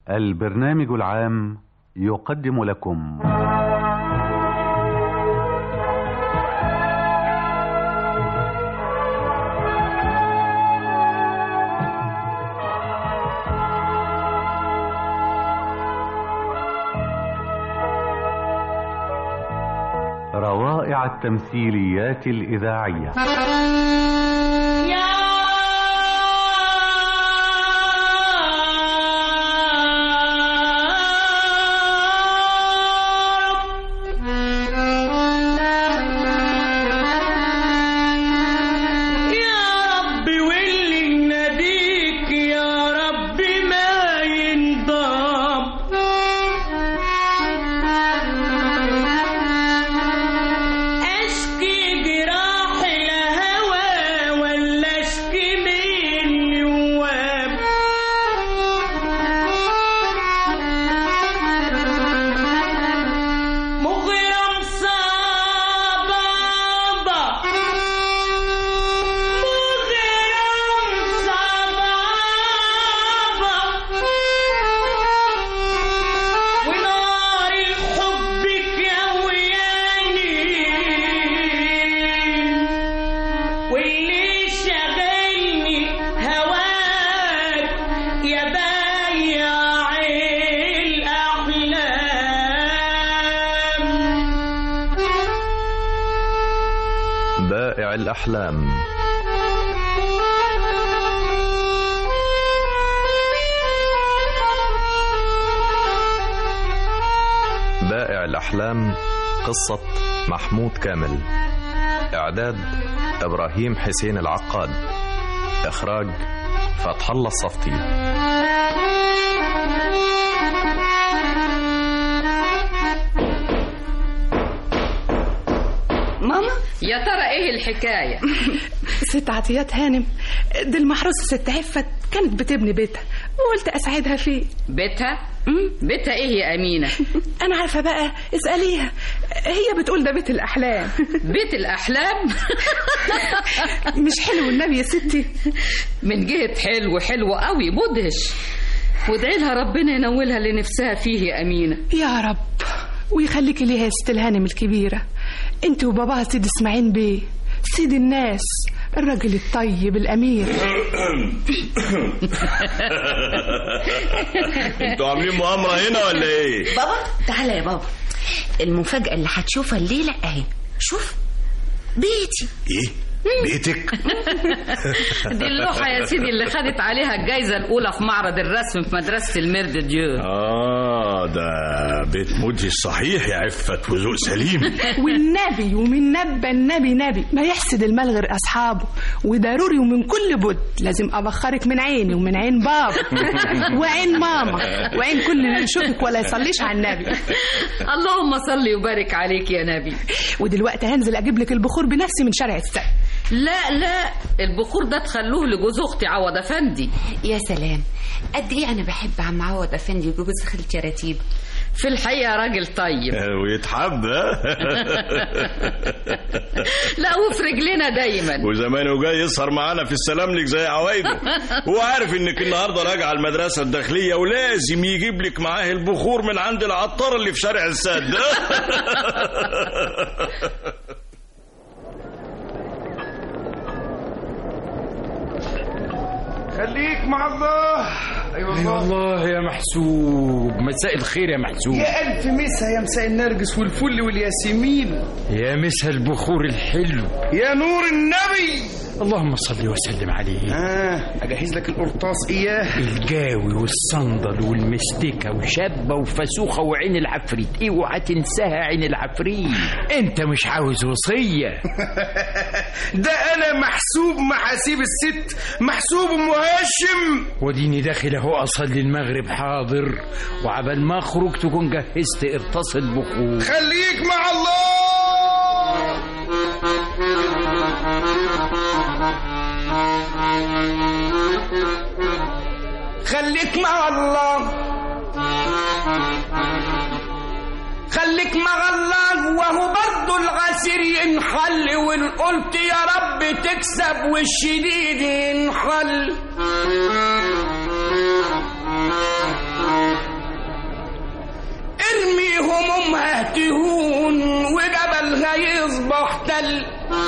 البرنامج العام يقدم لكم روائع التمثيليات الإذاعية يا رب واللي ناديك يا رب ما ينضام اشكي جراح الهوى ولا اشكي من الواب مغرم صبابة مغرم صبابة ونار حبك يا وياني واللي شغلني هواك يا بايع الأحلام بائع الأحلام بائع الأحلام قصة محمود كامل إعداد إبراهيم حسين العقاد إخراج فتح الله الصفتي ماما يا ترى ايه الحكايه ست عطيات هانم دي المحروسة ست عفت كانت بتبني بيتها وقلت أساعدها فيه بيتها مم. بيتها ايه يا امينه أنا عارفة بقى اسأليها هي بتقول ده بيت الأحلام بيت الاحلام مش حلو النبي يا ستي من جهه حلو حلو قوي مدهش وادعي لها ربنا ينولها اللي نفسها فيه يا امينه يا رب ويخليكي ليها يا ست الهانم الكبيرة انت وباباها سيد اسماعيل بيه سيد الناس الراجل الطيب الأمير انتوا عاملين مؤامرة هنا ولا ايه؟ بابا تعالى يا بابا المفاجأة اللي هتشوفها الليلة اهي شوف بيتي ايه؟ بيتك؟ دي اللوحه يا سيدي اللي خدت عليها الجايزه الاولى في معرض الرسم في مدرسه الميرد ديو اه ده بيت مدهش صحيح يا عفت وذوق سليم والنبي ومن نبى النبي نبي ما يحسد المال غير أصحابه وضروري ومن كل بد لازم أبخرك من عيني ومن عين بابا وعين ماما وعين كل اللي يشوفك ولا يصليش على النبي اللهم صل وبارك عليك يا نبي ودلوقتي هنزل أجيب لك البخور بنفسي من شارع السقف لا لا البخور ده تخلوه لجوز اختي عوض افندي يا سلام قد ايه انا بحب عم عوض افندي وجوز خالتي رتيب في الحقيقه راجل طيب ويتحب ها؟ لا وفي رجلنا دايما وزمانه جاي يسهر معانا في السلام لك زي عوايده هو عارف انك النهارده راجعه المدرسه الداخليه ولازم يجيب لك معاه البخور من عند العطار اللي في شارع السد خليك مع الله ايوه اي الله والله يا محسوب مساء الخير يا محسوب يا الف مسا يا مساء النرجس والفل والياسمين يا مسا البخور الحلو يا نور النبي اللهم صل وسلم عليه اه اجهز لك القرطاس اياه الجاوي والصندل والمستكة وشابة وفسوخة وعين العفريت اوعى تنساها عين العفريت انت مش عاوز وصية ده انا محسوب محاسيب الست محسوب ام هاشم وديني داخل اهو اصلي المغرب حاضر وعبال ما اخرج تكون جهزت قرطاس البخور خليك مع الله خليك مع الله خليك مع الله وهو برضه العسير ينحل وان قلت يا رب تكسب والشديد ينحل تهون وجبلها يصبح تل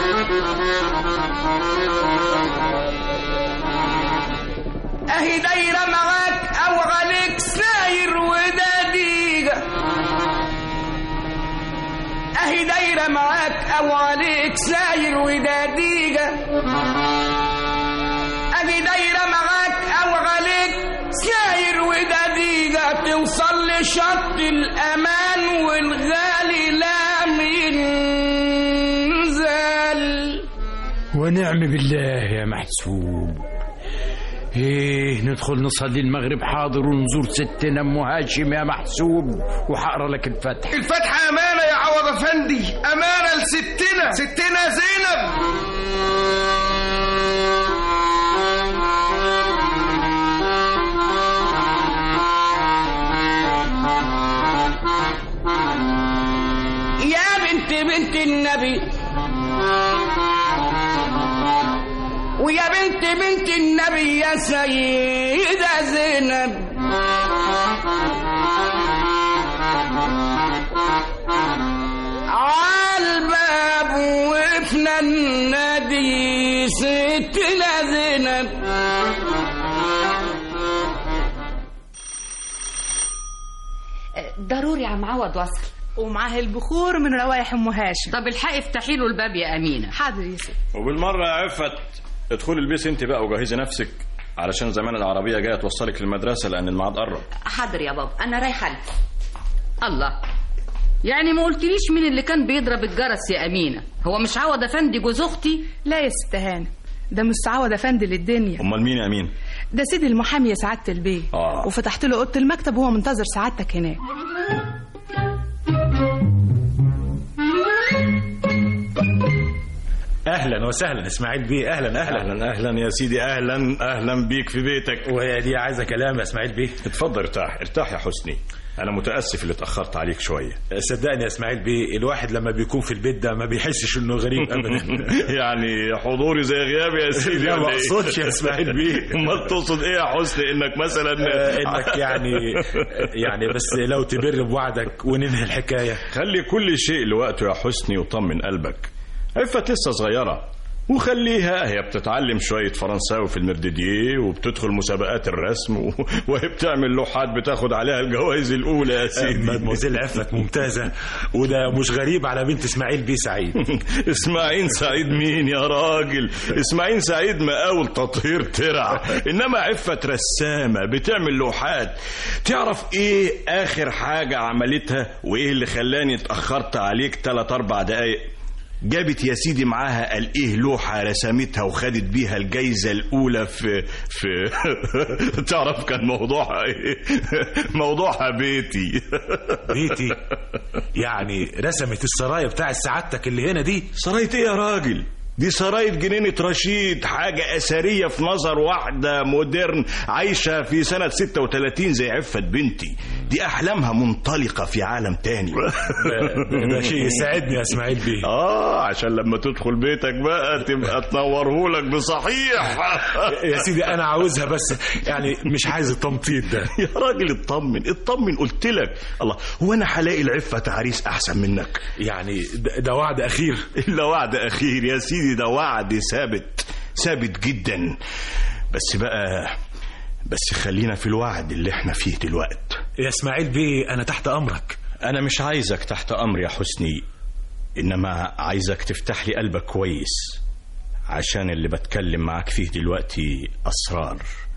اهي دايرة معاك او عليك ساير وداديجة اهي دايرة معاك او عليك ساير وداديجة اهي دايرة معاك او عليك ساير وداديجة توصل لشط الامان والغالي لام ينزل ونعم بالله يا محسوب ايه ندخل نصلي المغرب حاضر ونزور ستنا ام هاشم يا محسوب وحقرا لك الفتح الفتحة أمانة يا عوض أفندي أمانة لستنا ستنا زينب يا بنت بنت النبي ويا بنت بنت النبي يا سيدة زينب عالباب وقفنا النادي ستنا زينب ضروري عم عوض وصل ومعاه البخور من روايح ام هاشم طب الحقي افتحي له الباب يا امينه حاضر يا ست وبالمرة يا عفت ادخلي البيت انت بقى وجهزي نفسك علشان زمان العربية جاية توصلك للمدرسة لأن الميعاد قرب حاضر يا بابا انا رايحه لك. الله يعني ما قلتليش مين اللي كان بيضرب الجرس يا امينه هو مش عوض افندي جوز اختي لا يا ست هانم ده مستعوض افندي للدنيا أمال مين يا أمين؟ ده سيدي المحامي يا سعاده البيه آه. وفتحت له اوضه المكتب وهو منتظر سعادتك هناك اهلا وسهلا اسماعيل بيه اهلا اهلا أهلا أهلا يا سيدي أهلا أهلا بيك في بيتك وهي دي عايزه كلام يا اسماعيل بيه اتفضل ارتاح ارتاح يا حسني أنا متأسف اللي اتأخرت عليك شوية صدقني يا اسماعيل بيه الواحد لما بيكون في البيت ده ما بيحسش انه غريب ابدا يعني حضوري زي غيابي يا سيدي لا ولا ما إيه؟ اقصدش يا اسماعيل بيه امال تقصد ايه يا حسني انك مثلا آه، انك يعني يعني بس لو تبر بوعدك وننهي الحكايه خلي كل شيء لوقته يا حسني وطمن قلبك عفت لسه صغيرة وخليها هي بتتعلم شوية فرنساوي في المردديه وبتدخل مسابقات الرسم و... وهي بتعمل لوحات بتاخد عليها الجوائز الأولى يا سيدي مادموزيل عفت ممتازه وده مش غريب على بنت اسماعيل بيه سعيد اسماعيل سعيد مين يا راجل اسماعيل سعيد مقاول تطهير ترع انما عفة رسامة بتعمل لوحات تعرف ايه اخر حاجة عملتها وايه اللي خلاني اتأخرت عليك 3 4 دقايق جابت يا سيدي معاها قال ايه لوحة رسمتها وخدت بيها الجايزة الأولى في في تعرف كان موضوعها ايه؟ موضوعها بيتي بيتي يعني رسمت السرايا بتاع سعادتك اللي هنا دي سراية ايه يا راجل؟ دي سراية جنينة رشيد حاجة أثرية في نظر واحدة مودرن عايشة في سنة 36 زي عفة بنتي دي أحلامها منطلقة في عالم تاني ده- ده شيء يسعدني يا اسماعيل بيه آه عشان لما تدخل بيتك بقى تبقى تنورهولك بصحيح يا سيدي انا عاوزها بس يعني مش عايز التمطيط ده يا راجل اطمن اطمن قلت لك الله هو انا هلاقي العفة عريس احسن منك يعني ده, ده وعد اخير الا وعد اخير يا سيدي ده وعد ثابت ثابت جدا بس بقى بس خلينا في الوعد اللي احنا فيه دلوقت يا اسماعيل بيه انا تحت امرك انا مش عايزك تحت امر يا حسني انما عايزك تفتح لي قلبك كويس عشان اللي بتكلم معاك فيه دلوقتي اسرار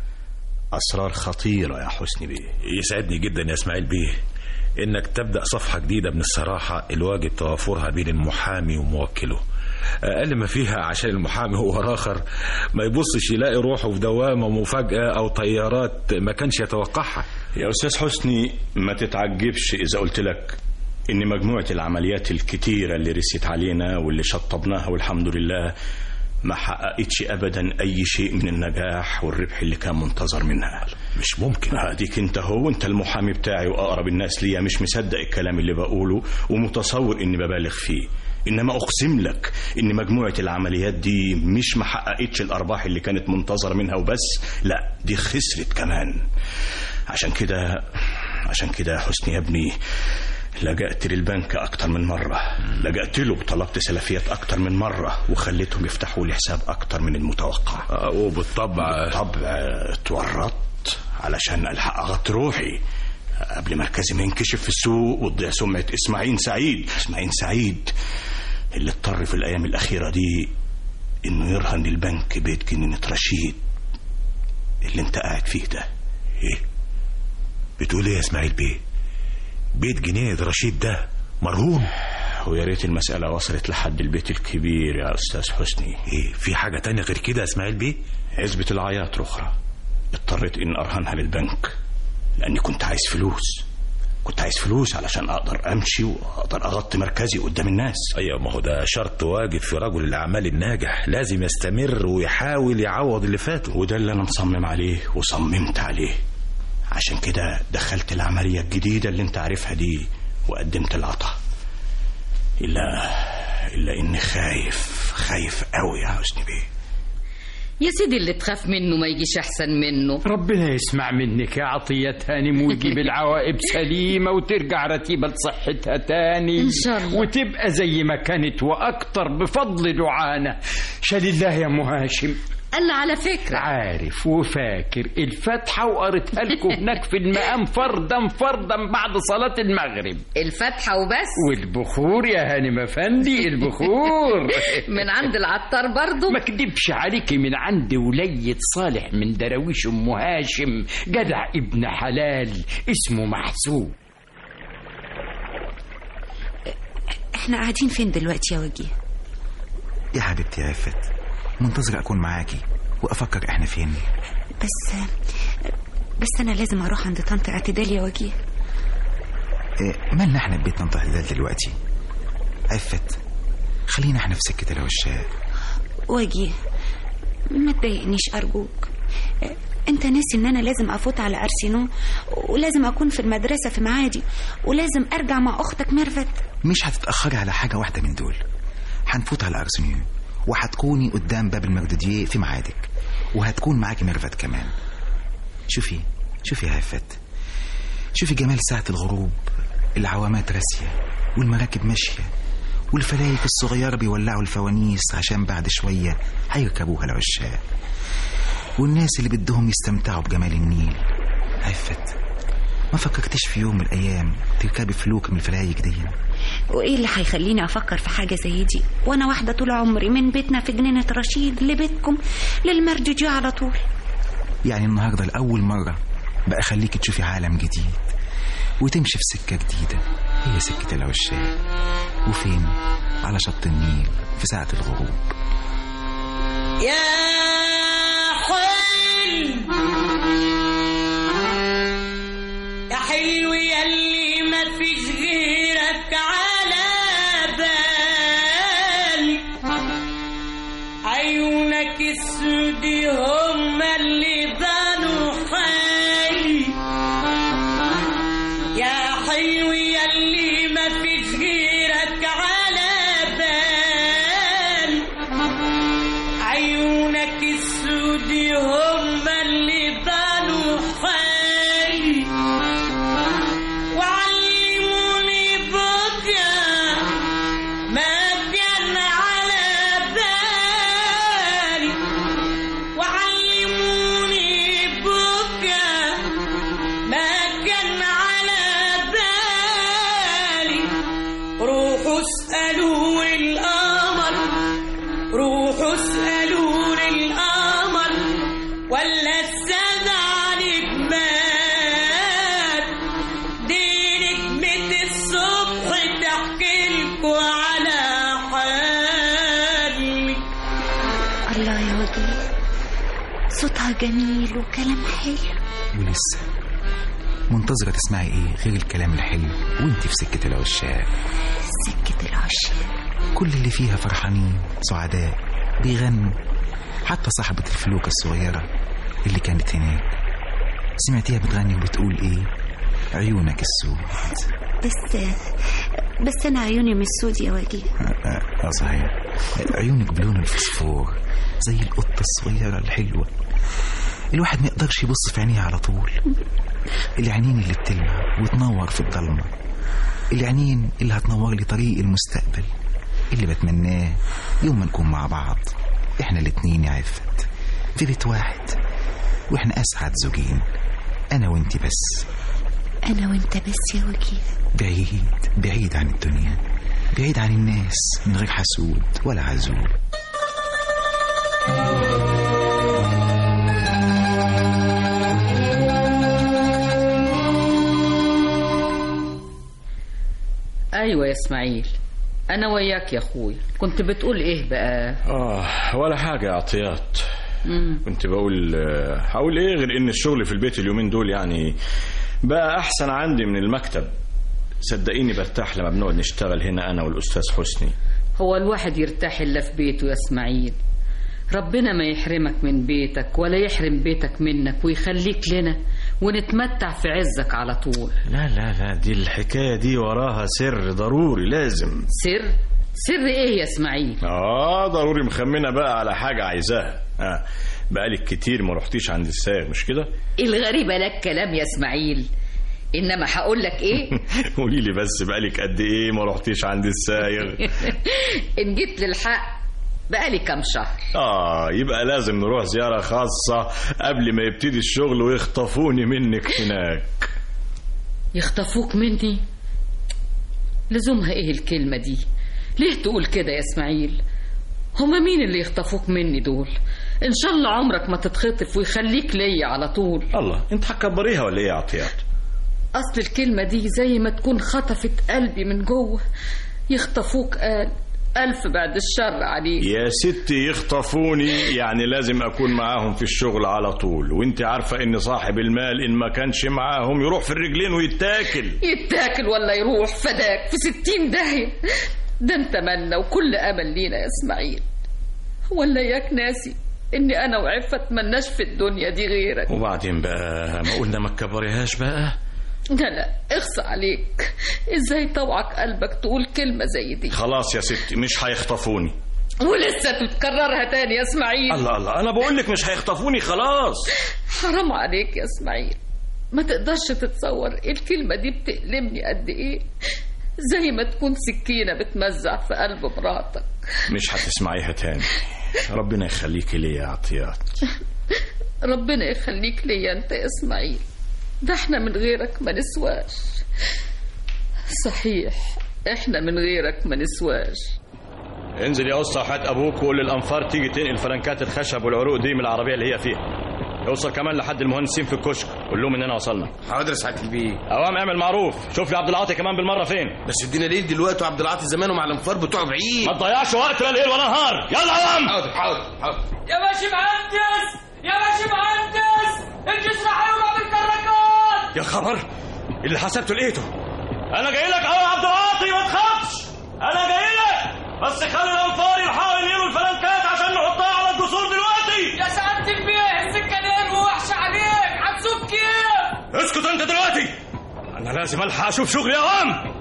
اسرار خطيره يا حسني بيه يسعدني جدا يا اسماعيل بيه انك تبدا صفحه جديده من الصراحه الواجب توافرها بين المحامي وموكله اقل ما فيها عشان المحامي هو اخر ما يبصش يلاقي روحه في دوامه مفاجاه او طيارات ما كانش يتوقعها يا استاذ حسني ما تتعجبش اذا قلت لك ان مجموعه العمليات الكتيره اللي رست علينا واللي شطبناها والحمد لله ما حققتش ابدا اي شيء من النجاح والربح اللي كان منتظر منها مش ممكن هديك انت هو انت المحامي بتاعي واقرب الناس ليا مش مصدق الكلام اللي بقوله ومتصور اني ببالغ فيه انما اقسم لك ان مجموعه العمليات دي مش ما حققتش الارباح اللي كانت منتظره منها وبس لا دي خسرت كمان عشان كده عشان كده يا حسني يا ابني لجأت للبنك أكتر من مرة لجأت له وطلبت سلفيات أكتر من مرة وخليتهم يفتحوا لي حساب أكتر من المتوقع وبالطبع بالطبع اتورطت علشان ألحق أغطي روحي قبل مركزي ما ينكشف في السوق وتضيع سمعة إسماعيل سعيد إسماعيل سعيد اللي اضطر في الأيام الأخيرة دي إنه يرهن البنك بيت جنينة رشيد اللي أنت قاعد فيه ده ايه بتقول ايه يا اسماعيل بيه بيت جنينة رشيد ده مرهون ويا ريت المسألة وصلت لحد البيت الكبير يا أستاذ حسني ايه في حاجة تانية غير كده يا اسماعيل بيه عزبة العياط رخرة اضطريت إن أرهنها للبنك لأني كنت عايز فلوس كنت عايز فلوس علشان أقدر أمشي وأقدر أغطي مركزي قدام الناس ايوه ما هو ده شرط واجب في رجل الاعمال الناجح لازم يستمر ويحاول يعوض اللي فاته وده اللي أنا مصمم عليه وصممت عليه عشان كده دخلت العملية الجديدة اللي انت عارفها دي وقدمت العطا إلا إلا إني خايف خايف قوي يا حسني بيه يا سيدي اللي تخاف منه ما يجيش احسن منه ربنا يسمع منك يا عطية هانم ويجيب العواقب سليمة وترجع رتيبة لصحتها تاني إن شاء الله. وتبقى زي ما كانت وأكتر بفضل دعانا شال الله يا أم هاشم قال على فكرة عارف وفاكر الفاتحة وقريتها لكم هناك في المقام فردا فردا بعد صلاة المغرب الفاتحة وبس والبخور يا هانم أفندي البخور من عند العطار برضو ما كدبش عليكي من عند ولية صالح من دراويش أم هاشم جدع ابن حلال اسمه محسوب احنا قاعدين فين دلوقتي يا وجيه يا حبيبتي يا عفت منتظر أكون معاكي وأفكر إحنا فين بس بس انا لازم اروح عند طنط اعتدال يا وجيه إيه مالنا إحنا ببيت طنط اعتدال دلوقتي عفت خلينا إحنا في سكة العشاق وجيه ما تضايقنيش ارجوك انت ناسي ان انا لازم افوت على ارسينو ولازم اكون في المدرسه في معادي ولازم ارجع مع اختك ميرفت مش هتتأخري على حاجة واحدة من دول هنفوت على أرسنيو وهتكوني قدام باب المردودية في ميعادك وهتكون معاكي ميرفت كمان شوفي شوفي يا هفت شوفي جمال ساعة الغروب العوامات راسية والمراكب ماشية والفلايك الصغيرة بيولعوا الفوانيس عشان بعد شوية هيركبوها العشاق والناس اللي بدهم يستمتعوا بجمال النيل هفت ما فكرتش في يوم من الأيام تركبي فلوك من الفلايك دي وايه اللي هيخليني افكر في حاجه زي دي وانا واحده طول عمري من بيتنا في جنينه رشيد لبيتكم للمردودية على طول يعني النهاردة لأول مرة بقى خليك تشوفي عالم جديد وتمشي في سكة جديدة هي سكة العشاق وفين على شط النيل في ساعة الغروب يا حلو يا حلو يلي ما فيش غيرك على بالي عيونك السودي هم اللي بانوا حالي يا حلو يلي ما فيش غيرك على بالي عيونك السودي هم اللي بانوا حالي وعلموني بكى ما كان على بالي وعلموني بكى ما كان على بالي روحوا اسألوا القمر روحوا اسألوا القمر ولا السمع نجمات دي نجمة الصبح تحكي لكوا على حالي الله يا وجيه صوتها جميل وكلام حلو ولسه منتظرة تسمعي ايه غير الكلام الحلو وانت في سكة العشاق سكة العشاق كل اللي فيها فرحانين سعداء بيغنوا حتى صاحبة الفلوكة الصغيرة اللي كانت هناك سمعتيها بتغني وبتقول ايه عيونك السود بس بس انا عيوني مش سود يا وجيه اه آه، صحيح عيونك بلون الفسفور زي القطة الصغيرة الحلوة الواحد ما يقدرش يبص في عينيها على طول العينين اللي بتلمع وتنور في الضلمة العينين اللي هتنور لي طريق المستقبل اللي بتمناه يوم ما نكون مع بعض احنا الاتنين يا عفت في بيت واحد واحنا اسعد زوجين انا وانت بس انا وانت بس يا وجيه بعيد بعيد عن الدنيا بعيد عن الناس من غير حسود ولا عزول ايوه يا اسماعيل انا وياك يا اخوي كنت بتقول ايه بقى اه ولا حاجة يا عطيات مم. كنت بقول آه، هقول ايه غير ان الشغل في البيت اليومين دول يعني بقى احسن عندي من المكتب صدقيني برتاح لما بنقعد نشتغل هنا انا والاستاذ حسني هو الواحد يرتاح الا في بيته يا اسماعيل ربنا ما يحرمك من بيتك ولا يحرم بيتك منك ويخليك لنا ونتمتع في عزك على طول لا لا لا دي الحكاية دي وراها سر ضروري لازم سر سر ايه يا اسماعيل اه ضروري مخمنة بقى على حاجة عايزاها اه بقالك كتير ما رحتيش عند السايق مش كده الغريبة لك كلام يا اسماعيل انما هقول لك ايه قولي لي بس بقالك قد ايه ما رحتيش عند السايق ان جيت للحق بقالي كام شهر اه يبقى لازم نروح زيارة خاصة قبل ما يبتدي الشغل ويخطفوني منك هناك يخطفوك مني لزومها ايه الكلمة دي ليه تقول كده يا اسماعيل هما مين اللي يخطفوك مني دول ان شاء الله عمرك ما تتخطف ويخليك ليا على طول الله انت هتكبريها ولا ايه يا عطيات اصل الكلمة دي زي ما تكون خطفت قلبي من جوه يخطفوك قال ألف بعد الشر عليك يا ستي يخطفوني يعني لازم أكون معاهم في الشغل على طول وانت عارفة ان صاحب المال ان ما كانش معاهم يروح في الرجلين ويتاكل يتاكل ولا يروح فداك في ستين داهية ده انت منا وكل أمل لينا يا إسماعيل ولا ياك ناسي إني أنا وعفة ملناش في الدنيا دي غيرك وبعدين بقى ما قلنا ما تكبريهاش بقى لا لا اخصى عليك ازاي طوعك قلبك تقول كلمة زي دي خلاص يا ستي مش هيخطفوني ولسه تتكررها تاني يا اسماعيل الله الله انا بقول لك مش هيخطفوني خلاص حرام عليك يا اسماعيل ما تقدرش تتصور الكلمة دي بتألمني قد ايه زي ما تكون سكينة بتمزع في قلب مراتك مش هتسمعيها تاني ربنا يخليكي ليا يا عطيات ربنا يخليك ليا انت يا اسماعيل ده احنا من غيرك ما نسواش صحيح احنا من غيرك ما نسواش انزل يا اسطى هات ابوك وقول للانفار تيجي تنقل فرنكات الخشب والعروق دي من العربيه اللي هي فيها اوصل كمان لحد المهندسين في الكشك قول لهم اننا وصلنا حاضر يا سعاده البيه اوام اعمل معروف شوف لي عبد العاطي كمان بالمره فين بس ادينا ليل دلوقتي وعبد العاطي زمانه مع الانفار بتوعه بعيد ما تضيعش وقت لا ليل ولا نهار يلا اوام حاضر حاضر حاضر يا باشا مهندس يا باشا مهندس الجسر هيوقع بالكراكات يا خبر اللي حسبته لقيته انا جاي لك اهو يا عبد العاطي ما تخافش انا جاي لك بس خلي الانفار يلحقوا ينقلوا الفلنكات عشان نحطها على الجسور دلوقتي يا سعادة البيه السكة دي وحشة عليك هتسوق كيف اسكت انت دلوقتي انا لازم الحق اشوف شغلي يا اوام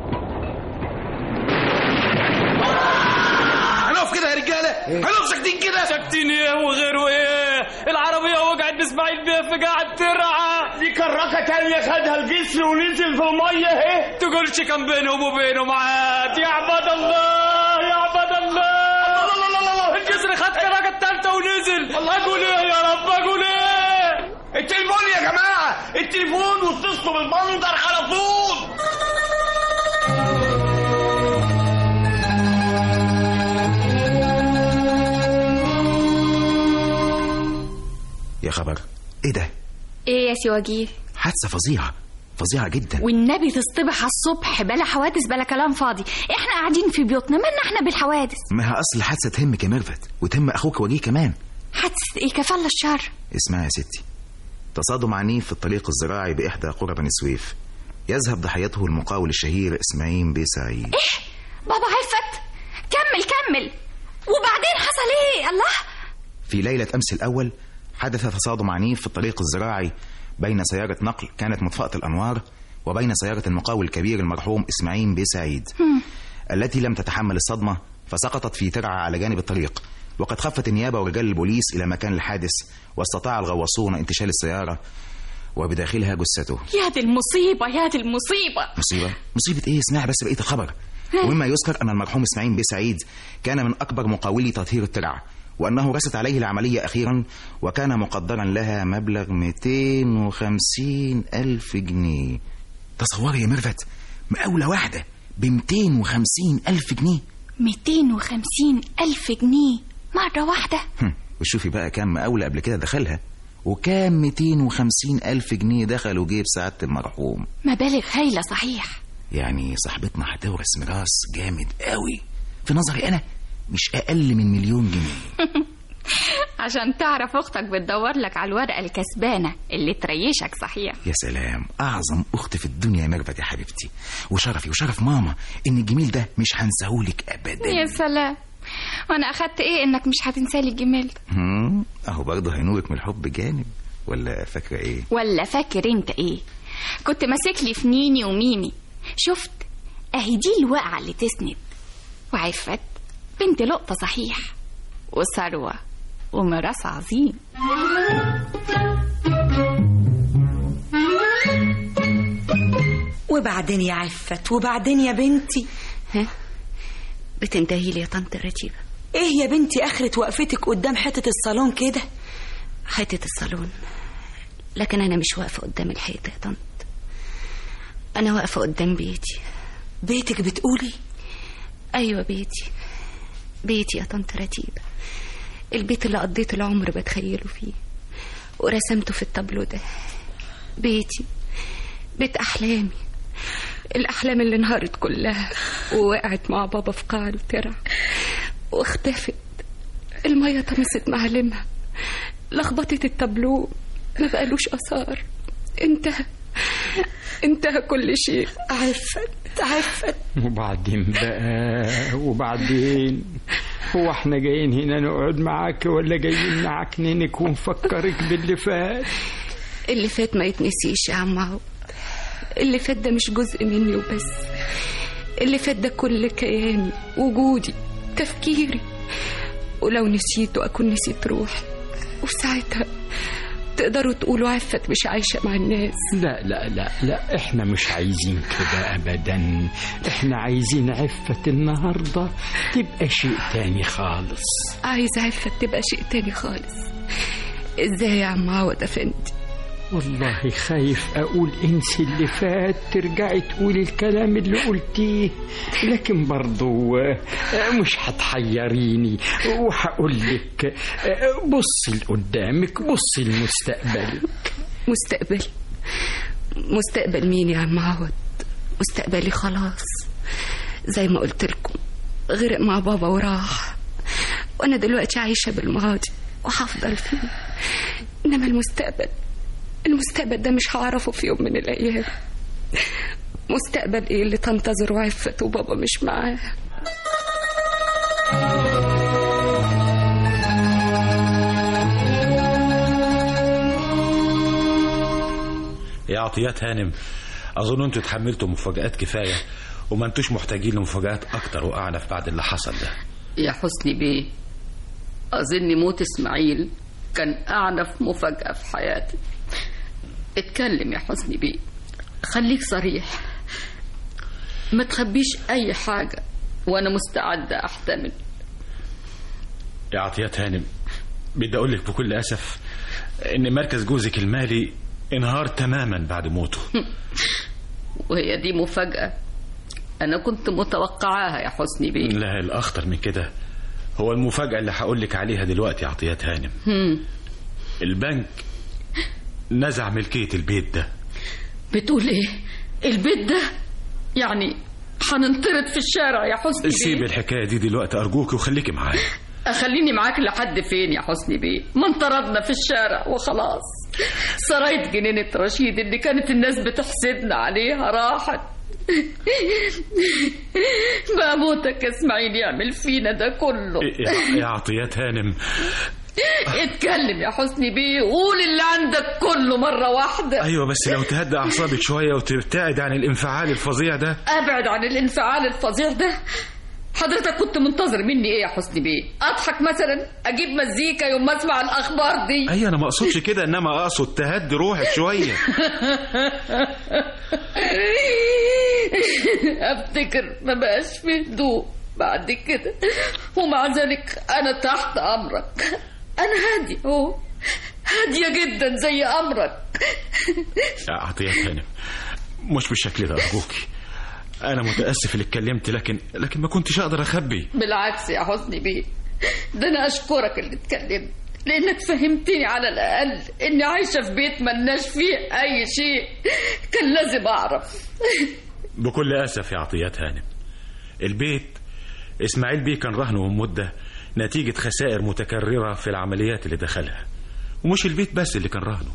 هنقف كده يا رجاله هنقف ساكتين كده ساكتين ايه وغيره ايه العربية وقعت باسماعيل بيه في قاعد ترعى دي كراكه تانية خدها الجسر ونزل في الميه اهي تقولش كان بينه وبينه معاد يا عباد الله يا عباد الله الله الله الله الله الجسر خد كراكة التالتة ونزل اقول ايه يا رب اقول ايه التليفون يا جماعه التليفون واتصلوا بالبندر على طول يا خبر ايه ده ايه يا سي وجيه حادثه فظيعه فظيعه جدا والنبي تصطبح على الصبح بلا حوادث بلا كلام فاضي احنا قاعدين في بيوتنا مالنا احنا بالحوادث ما هي اصل الحادثه تهمك يا ميرفت وتهم اخوك وجيه كمان حادثة ايه كفالة الشر اسمعي يا ستي تصادم عنيف في الطريق الزراعي باحدى قرى بني سويف يذهب ضحيته المقاول الشهير اسماعيل بيه سعيد ايه بابا عفت كمل كمل وبعدين حصل ايه الله في ليله امس الاول حدث تصادم عنيف في الطريق الزراعي بين سياره نقل كانت مطفأة الانوار وبين سياره المقاول الكبير المرحوم اسماعيل بيه سعيد التي لم تتحمل الصدمه فسقطت في ترعه على جانب الطريق وقد خفت النيابه ورجال البوليس الى مكان الحادث واستطاع الغواصون انتشال السياره وبداخلها جثته يا دي المصيبة يا دي المصيبة مصيبة مصيبة ايه اسمعي بس بقية الخبر ومما يذكر أن المرحوم إسماعيل بن سعيد كان من أكبر مقاولي تطهير الترع وأنه رست عليه العملية أخيرا وكان مقدرا لها مبلغ 250 ألف جنيه تصوري يا ميرفت مقاولة واحدة ب 250 ألف جنيه 250 ألف جنيه مرة واحدة هم، وشوفي بقى كام مقاولة قبل كده دخلها وكام 250 ألف جنيه دخلوا جيب سعادة المرحوم مبالغ هايلة صحيح يعني صاحبتنا هتورث ميراث جامد قوي في نظري أنا مش أقل من مليون جنيه عشان تعرف أختك بتدور لك على الورقة الكسبانة اللي تريشك صحيح يا سلام أعظم أخت في الدنيا يا ميرفت يا حبيبتي وشرفي وشرف ماما إن الجميل ده مش هنساهولك أبدا يا سلام وأنا أخدت إيه إنك مش هتنسالي الجمال ده هم، أهو برضه هينورك من الحب جانب ولا فاكرة إيه ولا فاكر أنت إيه كنت ماسك لي في نيني وميمي شفت أهي دي الوقعة اللي تسند وعفت بنت لقطة صحيح وثروة وميراث عظيم وبعدين يا عفت وبعدين يا بنتي ها بتنتهي لي يا طنط رتيبة ايه يا بنتي اخرة وقفتك قدام حتة الصالون كده حتة الصالون لكن أنا مش واقفة قدام الحيطة يا طنط أنا واقفة قدام بيتي بيتك بتقولي أيوة بيتي بيتي يا طنط رتيبة البيت اللي قضيت العمر بتخيله فيه ورسمته في التابلو ده بيتي بيت أحلامي الأحلام اللي انهارت كلها ووقعت مع بابا في قاع الترع واختفت المية طمست معالمها لخبطت التابلو ما بقالوش أثار انتهى انتهى كل شيء عفت عفت وبعدين بقى وبعدين هو احنا جايين هنا نقعد معاك ولا جايين نعكننك ونفكرك باللي فات اللي فات ما يتنسيش يا عم عوض اللي فات ده مش جزء مني وبس اللي فات ده كل كياني وجودي تفكيري ولو نسيته أكون نسيت روحي وساعتها تقدروا تقولوا عفت مش عايشة مع الناس لا لا لا لا احنا مش عايزين كده ابدا احنا عايزين عفة النهاردة تبقى شيء تاني خالص عايزة عفت تبقى شيء تاني خالص ازاي يا عم عوض افندي والله خايف اقول انسي اللي فات ترجعي تقولي الكلام اللي قلتيه لكن برضو آه، مش هتحيريني وهقول لك آه، بصي لقدامك بصي لمستقبلك مستقبل مستقبل مين يا عم عوض مستقبلي خلاص زي ما قلت لكم غرق مع بابا وراح وانا دلوقتي عايشه بالماضي وهفضل فيه انما المستقبل المستقبل ده مش هعرفه في يوم من الايام مستقبل ايه اللي تنتظره عفت وبابا مش معاه يا عطيات هانم اظن انتوا اتحملتوا مفاجآت كفايه وما انتوش محتاجين لمفاجآت اكتر واعنف بعد اللي حصل ده يا حسني بيه أظن موت إسماعيل كان أعنف مفاجأة في حياتي اتكلم يا حسني بيه خليك صريح ما تخبيش أي حاجة وأنا مستعدة أحتمل يا عطيات هانم بدي اقول لك بكل اسف ان مركز جوزك المالي انهار تماما بعد موته وهي دي مفاجأة أنا كنت متوقعاها يا حسني بيه لا الاخطر من كده هو المفاجأة اللي هقول لك عليها دلوقتي يا عطيات هانم هم. البنك نزع ملكية البيت ده بتقول إيه البيت ده يعني هننطرد في الشارع يا حسني سيب بيه الحكاية دي دلوقتي أرجوك وخليكي معايا أخليني معاك لحد فين يا حسني بيه ما انطردنا في الشارع وخلاص سراية جنينة رشيد اللي كانت الناس بتحسدنا عليها راحت بقى موتك يا اسماعيل يعمل فينا ده كله يا- يا عطيات هانم اتكلم يا حسني بيه قول اللي عندك كله مرة واحدة أيوة بس لو تهدى أعصابك شوية وتبتعد عن الانفعال الفظيع ده ابعد عن الانفعال الفظيع ده حضرتك كنت منتظر مني ايه يا حسني بيه اضحك مثلا اجيب مزيكا يوم ما اسمع الاخبار دي اي انا ما اقصدش كده انما اقصد تهدي روحك شويه افتكر ما بقاش فيه هدوء بعد كده ومع ذلك انا تحت امرك انا هادي اهو هاديه جدا زي امرك يا عطية هانم مش بالشكل ده ارجوكي انا متاسف اللي اتكلمت لكن لكن ما كنتش اقدر اخبي بالعكس يا حسني بيه ده انا اشكرك اللي اتكلمت لانك فهمتني على الاقل اني عايشه في بيت ملناش فيه اي شيء كان لازم اعرف بكل اسف يا عطيات هانم البيت اسماعيل بيه كان رهنه من مده نتيجه خسائر متكرره في العمليات اللي دخلها ومش البيت بس اللي كان رهنه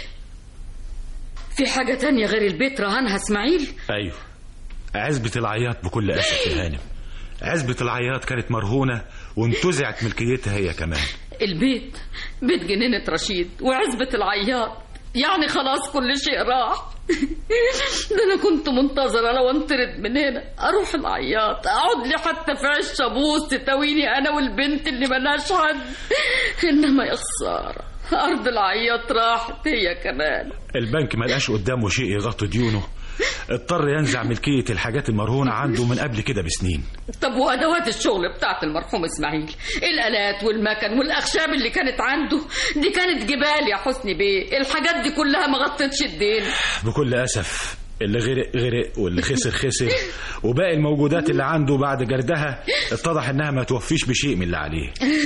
في حاجه تانية غير البيت رهنها اسماعيل ايوه عزبة العياط بكل اسف يا هانم عزبة العياط كانت مرهونة وانتزعت ملكيتها هي كمان البيت بيت جنينة رشيد وعزبة العياط يعني خلاص كل شيء راح ده انا كنت منتظرة لو انطرد من هنا اروح العياط اقعد لي حتى في عش ابوس تتويني انا والبنت اللي ملهاش حد انما يا خسارة ارض العياط راحت هي كمان البنك ما لقاش قدامه شيء يغطي ديونه اضطر ينزع ملكية الحاجات المرهونة عنده من قبل كده بسنين طب وادوات الشغل بتاعت المرحوم اسماعيل الالات والمكن والاخشاب اللي كانت عنده دي كانت جبال يا حسني بيه الحاجات دي كلها ما غطتش الدين بكل أسف اللي غرق غرق واللي خسر خسر وباقي الموجودات اللي عنده بعد جردها اتضح انها ما توفيش بشيء من اللي عليه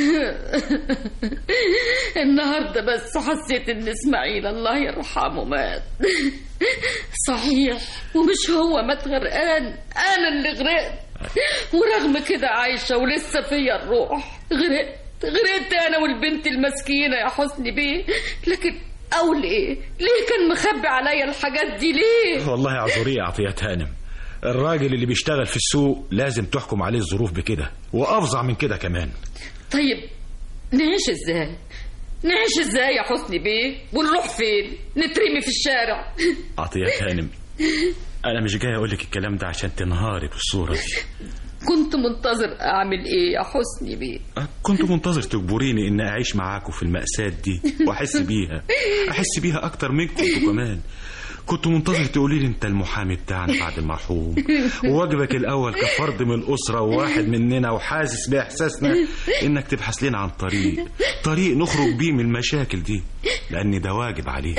النهارده بس حسيت ان اسماعيل الله يرحمه مات صحيح ومش هو مات غرقان انا اللي غرقت ورغم كده عايشه ولسه فيا الروح غرقت غرقت انا والبنت المسكينه يا حسني بيه لكن اقول ايه ليه كان مخبي عليا الحاجات دي ليه والله اعذريه يا عطية هانم الراجل اللي بيشتغل في السوق لازم تحكم عليه الظروف بكده وافظع من كده كمان طيب نعيش ازاي نعيش ازاي يا حسني بيه ونروح فين نترمي في الشارع عطية هانم انا مش جاي اقول لك الكلام ده عشان تنهاري بالصورة دي كنت منتظر اعمل ايه يا حسني بيه كنت منتظر تجبريني ان اعيش معاكم في المأساة دي واحس بيها احس بيها اكتر منكم انتوا كمان كنت منتظر تقولي لي انت المحامي بتاعنا بعد المرحوم وواجبك الاول كفرد من الاسره وواحد مننا وحاسس باحساسنا انك تبحث لنا عن طريق طريق نخرج بيه من المشاكل دي لان ده واجب عليك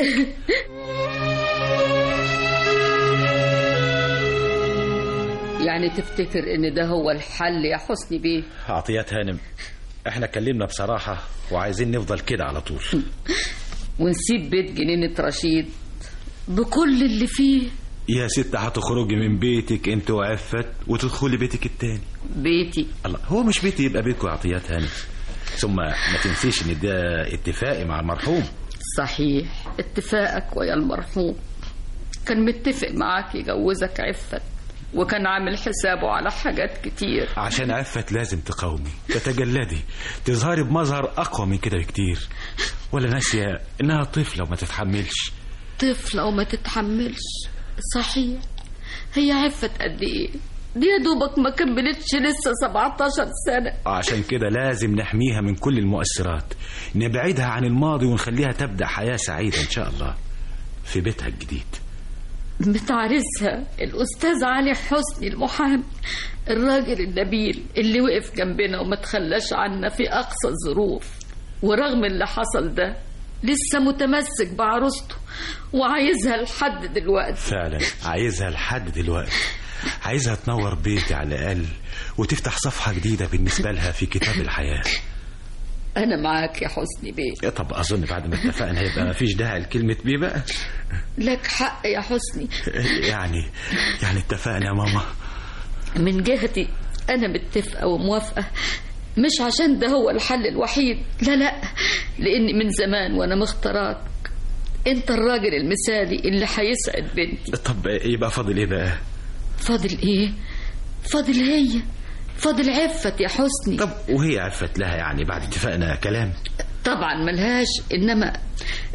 يعني تفتكر ان ده هو الحل يا حسني بيه عطيات هانم احنا اتكلمنا بصراحه وعايزين نفضل كده على طول ونسيب بيت جنينة رشيد بكل اللي فيه يا ست هتخرجي من بيتك انت وعفت وتدخلي بيتك التاني بيتي الله هو مش بيتي يبقى بيتكم يا عطيات هانم ثم ما تنسيش ان ده اتفاقي مع المرحوم صحيح اتفاقك ويا المرحوم كان متفق معاك يجوزك عفت وكان عامل حسابه على حاجات كتير عشان عفت لازم تقاومي تتجلدي تظهري بمظهر اقوى من كده بكتير ولا ناسيه انها طفله وما تتحملش طفلة وما تتحملش صحيح هي عفت قد ايه دي يا دوبك ما كملتش لسه 17 سنة عشان كده لازم نحميها من كل المؤثرات نبعدها عن الماضي ونخليها تبدأ حياة سعيدة إن شاء الله في بيتها الجديد بتعرسها الأستاذ علي حسني المحامي الراجل النبيل اللي وقف جنبنا وما تخلاش عنا في أقصى الظروف ورغم اللي حصل ده لسه متمسك بعروسته وعايزها لحد دلوقتي فعلا عايزها لحد دلوقتي عايزها تنور بيتي على الأقل وتفتح صفحة جديدة بالنسبة لها في كتاب الحياة أنا معاك يا حسني بيه طب أظن بعد ما اتفقنا هيبقى مفيش داعي لكلمة بيه بقى لك حق يا حسني يعني يعني اتفقنا يا ماما من جهتي أنا متفقة وموافقة مش عشان ده هو الحل الوحيد لا لا لأني من زمان وأنا مختارك أنت الراجل المثالي اللي هيسعد بنتي طب يبقى فاضل إيه بقى فاضل إيه؟ فاضل هي فاضل عفت يا حسني طب وهي عفت لها يعني بعد اتفاقنا كلام طبعا ملهاش إنما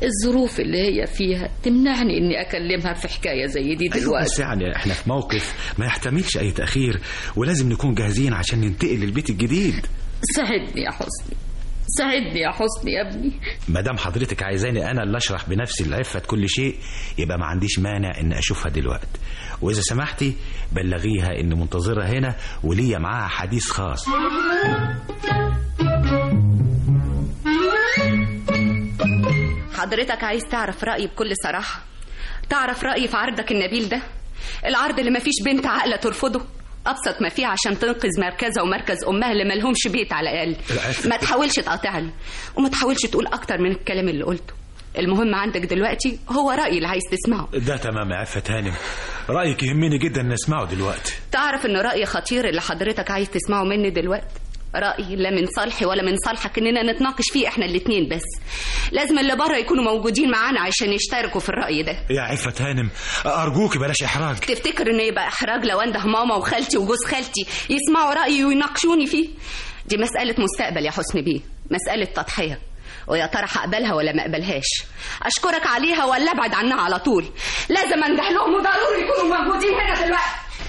الظروف اللي هي فيها تمنعني اني اكلمها في حكايه زي دي أيوة بس دلوقتي يعني احنا في موقف ما يحتملش اي تاخير ولازم نكون جاهزين عشان ننتقل للبيت الجديد ساعدني يا حسني ساعدني يا حسني يا ابني ما دام حضرتك عايزاني انا اللي اشرح بنفسي لعفة كل شيء يبقى ما عنديش مانع ان اشوفها دلوقتي واذا سمحتي بلغيها ان منتظرة هنا وليا معاها حديث خاص حضرتك عايز تعرف رأيي بكل صراحة تعرف رأيي في عرضك النبيل ده العرض اللي مفيش بنت عاقلة ترفضه أبسط ما فيه عشان تنقذ مركزها ومركز أمها اللي ملهمش بيت على الأقل العفو. ما تحاولش تقاطعني وما تحاولش تقول أكتر من الكلام اللي قلته المهم عندك دلوقتي هو رأيي اللي عايز تسمعه ده تمام يا عفة هانم رأيك يهمني جدا ان اسمعه دلوقتي تعرف ان رأيي خطير اللي حضرتك عايز تسمعه مني دلوقتي رأيي لا من صالحي ولا من صالحك اننا نتناقش فيه احنا الاتنين بس لازم اللي بره يكونوا موجودين معانا عشان يشتركوا في الرأي ده يا عفة هانم ارجوك بلاش احراج تفتكر ان يبقى احراج لو انده ماما وخالتي وجوز خالتي يسمعوا رأيي ويناقشوني فيه دي مسألة مستقبل يا حسن بيه مسألة تضحية ويا ترى هقبلها ولا ما اقبلهاش اشكرك عليها ولا ابعد عنها على طول لازم انده لهم وضروري يكونوا موجودين هنا دلوقتي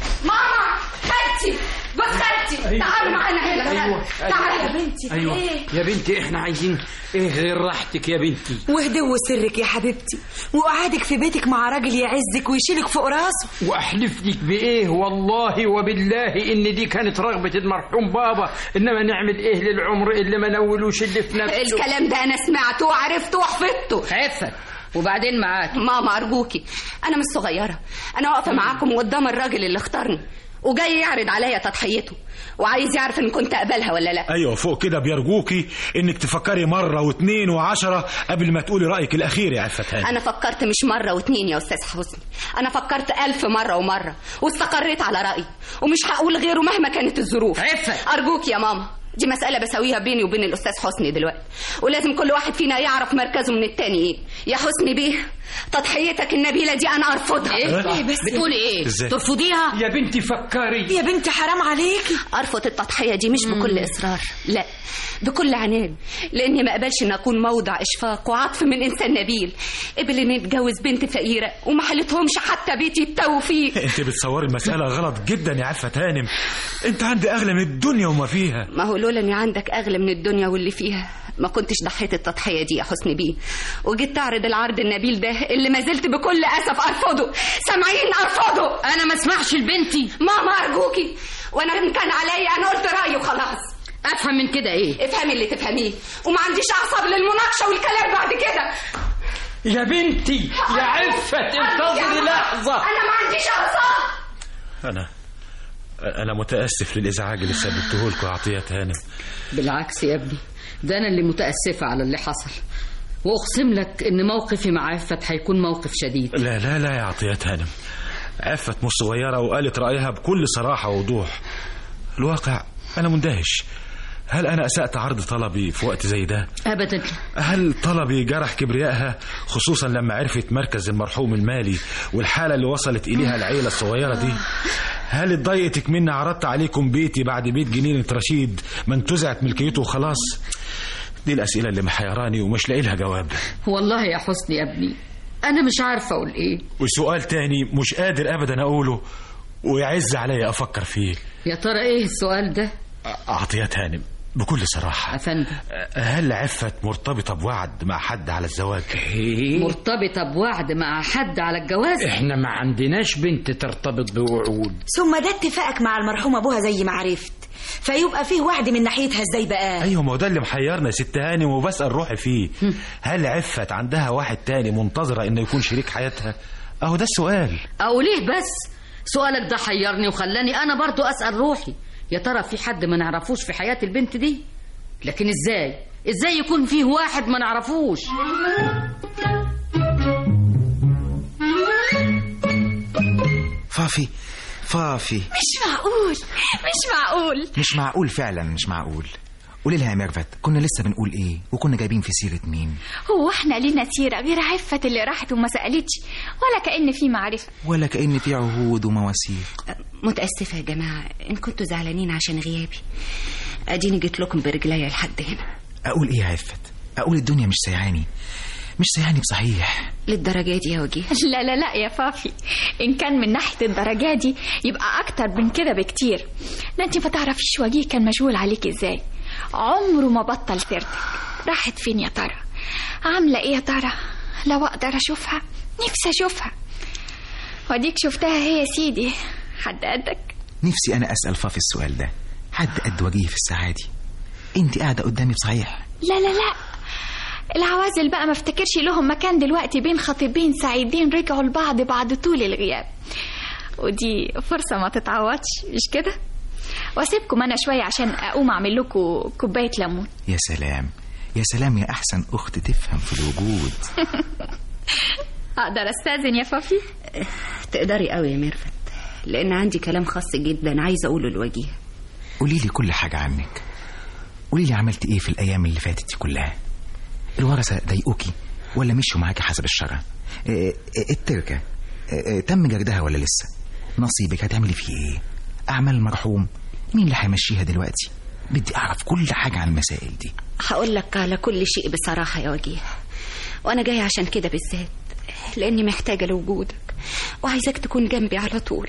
ماما خالتي جوز خالتي أيوة. تعالوا معانا هنا أيوة. تعالوا يا بنتي ايوه إيه؟ يا بنتي احنا عايزين ايه غير راحتك يا بنتي وهدوء سرك يا حبيبتي وقعدك في بيتك مع راجل يعزك ويشيلك فوق راسه واحلف لك بايه والله وبالله ان دي كانت رغبه المرحوم بابا انما نعمل ايه للعمر اللي ما نولوش اللي في نفسه الكلام ده انا سمعته وعرفته وحفظته عفت وبعدين معاك ماما ارجوكي انا مش صغيره انا واقفه معاكم قدام الراجل اللي اختارني وجاي يعرض عليا تضحيته وعايز يعرف ان كنت اقبلها ولا لا ايوه فوق كده بيرجوكي انك تفكري مره واثنين وعشرة قبل ما تقولي رايك الاخير يا عفة هانم انا فكرت مش مره واتنين يا استاذ حسني انا فكرت الف مره ومره واستقريت على رايي ومش هقول غيره مهما كانت الظروف عفت. ارجوك يا ماما دي مسألة بسويها بيني وبين الأستاذ حسني دلوقتي ولازم كل واحد فينا يعرف مركزه من التاني إيه يا حسني بيه تضحيتك النبيلة دي أنا أرفضها إيه؟ إيه بس بتقولي إيه؟ إزاي؟ ترفضيها؟ يا بنتي فكري يا بنتي حرام عليكي أرفض التضحية دي مش بكل إصرار لا بكل عناد لأني ما أقبلش إن أكون موضع إشفاق وعطف من إنسان نبيل قبل إن يتجوز بنت فقيرة وما حلتهمش حتى بيتي التوفيق انت بتصوري المسألة غلط جدا يا عفة هانم انت عندي اغلى من الدنيا وما فيها ما هو لولا إني عندك أغلى من الدنيا واللي فيها ما كنتش ضحيت التضحية دي يا حسني بيه وجيت تعرض العرض النبيل ده اللي ما زلت بكل أسف أرفضه سامعين أرفضه أنا ما اسمحش لبنتي ماما أرجوكي وأنا إن كان عليا أنا قلت رأيي وخلاص أفهم من كده إيه؟ افهمي اللي تفهميه وما عنديش أعصاب للمناقشة والكلام بعد كده يا بنتي يا عفة انتظري لحظة أنا ما عنديش أعصاب انا انا متاسف للازعاج اللي سببته لكم يا عطية هانم بالعكس يا ابني ده أنا اللي متأسفة على اللي حصل وأقسم لك إن موقفي مع عفت هيكون موقف شديد لا لا لا يا عطية هانم عفت مش صغيرة وقالت رأيها بكل صراحة ووضوح الواقع أنا مندهش هل أنا أسأت عرض طلبي في وقت زي ده؟ أبدا هل طلبي جرح كبريائها خصوصا لما عرفت مركز المرحوم المالي والحالة اللي وصلت إليها العيلة الصغيرة دي؟ هل اتضايقتك مني عرضت عليكم بيتي بعد بيت جنينة رشيد ما انتزعت ملكيته وخلاص؟ دي الأسئلة اللي محيراني ومش لاقي لها جواب والله يا حسني يا ابني أنا مش عارفة أقول إيه وسؤال تاني مش قادر أبدا أقوله ويعز عليا أفكر فيه يا ترى إيه السؤال ده؟ عطية هانم بكل صراحة أفندم هل عفت مرتبطة بوعد مع حد على الزواج؟ مرتبطة بوعد مع حد على الجواز احنا ما عندناش بنت ترتبط بوعود ثم ده اتفاقك مع المرحوم ابوها زي ما عرفت فيبقى فيه وعد من ناحيتها ازاي بقى ايوه ما هو ده اللي محيرنا يا ست هانم وبسأل روحي فيه هل عفت عندها واحد تاني منتظرة انه يكون شريك حياتها؟ اهو ده السؤال أقول إيه بس؟ سؤالك ده حيرني وخلاني أنا برضو أسأل روحي يا ترى في حد ما نعرفوش في حياة البنت دي؟ لكن إزاي؟ إزاي يكون فيه واحد ما نعرفوش؟ فافي فافي مش معقول مش معقول مش معقول فعلا مش معقول قولي لها يا ميرفت كنا لسه بنقول ايه وكنا جايبين في سيرة مين هو احنا لينا سيرة غير عفة اللي راحت وما سألتش ولا كأن في معرفة ولا كأن في عهود ومواثيق متأسفة يا جماعة إن كنتوا زعلانين عشان غيابي أديني جيت لكم برجليا لحد هنا اقول ايه يا عفت اقول الدنيا مش سيعاني مش سيعني بصحيح للدرجة دي يا وجيه لا لا لا يا فافي ان كان من ناحيه الدرجه دي يبقى اكتر من كده بكتير ده انت ما تعرفيش وجيه كان مشغول عليك ازاي عمره ما بطل سيرتك راحت فين يا ترى عامله ايه يا ترى لو اقدر اشوفها نفسي اشوفها وديك شفتها هي يا سيدي حد قدك نفسي انا اسال فافي السؤال ده حد قد وجيه في الساعه دي انت قاعده قدامي بصحيح لا لا لا العوازل بقى ما افتكرش لهم مكان دلوقتي بين خطيبين سعيدين رجعوا لبعض بعد طول الغياب ودي فرصة ما تتعوضش مش كده واسيبكم انا شوية عشان اقوم اعمل لكم كوباية ليمون يا سلام يا سلام يا احسن اخت تفهم في الوجود اقدر استاذن يا فافي تقدري قوي يا ميرفت لان عندي كلام خاص جدا عايزه اقوله للوجيه قولي لي كل حاجه عنك قولي لي عملت ايه في الايام اللي فاتت دي كلها الورثه ضايقوكي ولا مشوا معاكي حسب الشرع إيه إيه التركه إيه تم جردها ولا لسه نصيبك هتعملي فيه ايه اعمال المرحوم مين اللي هيمشيها دلوقتي بدي اعرف كل حاجه عن المسائل دي هقول لك على كل شيء بصراحه يا وجيه وانا جايه عشان كده بالذات لاني محتاجه لوجودك وعايزاك تكون جنبي على طول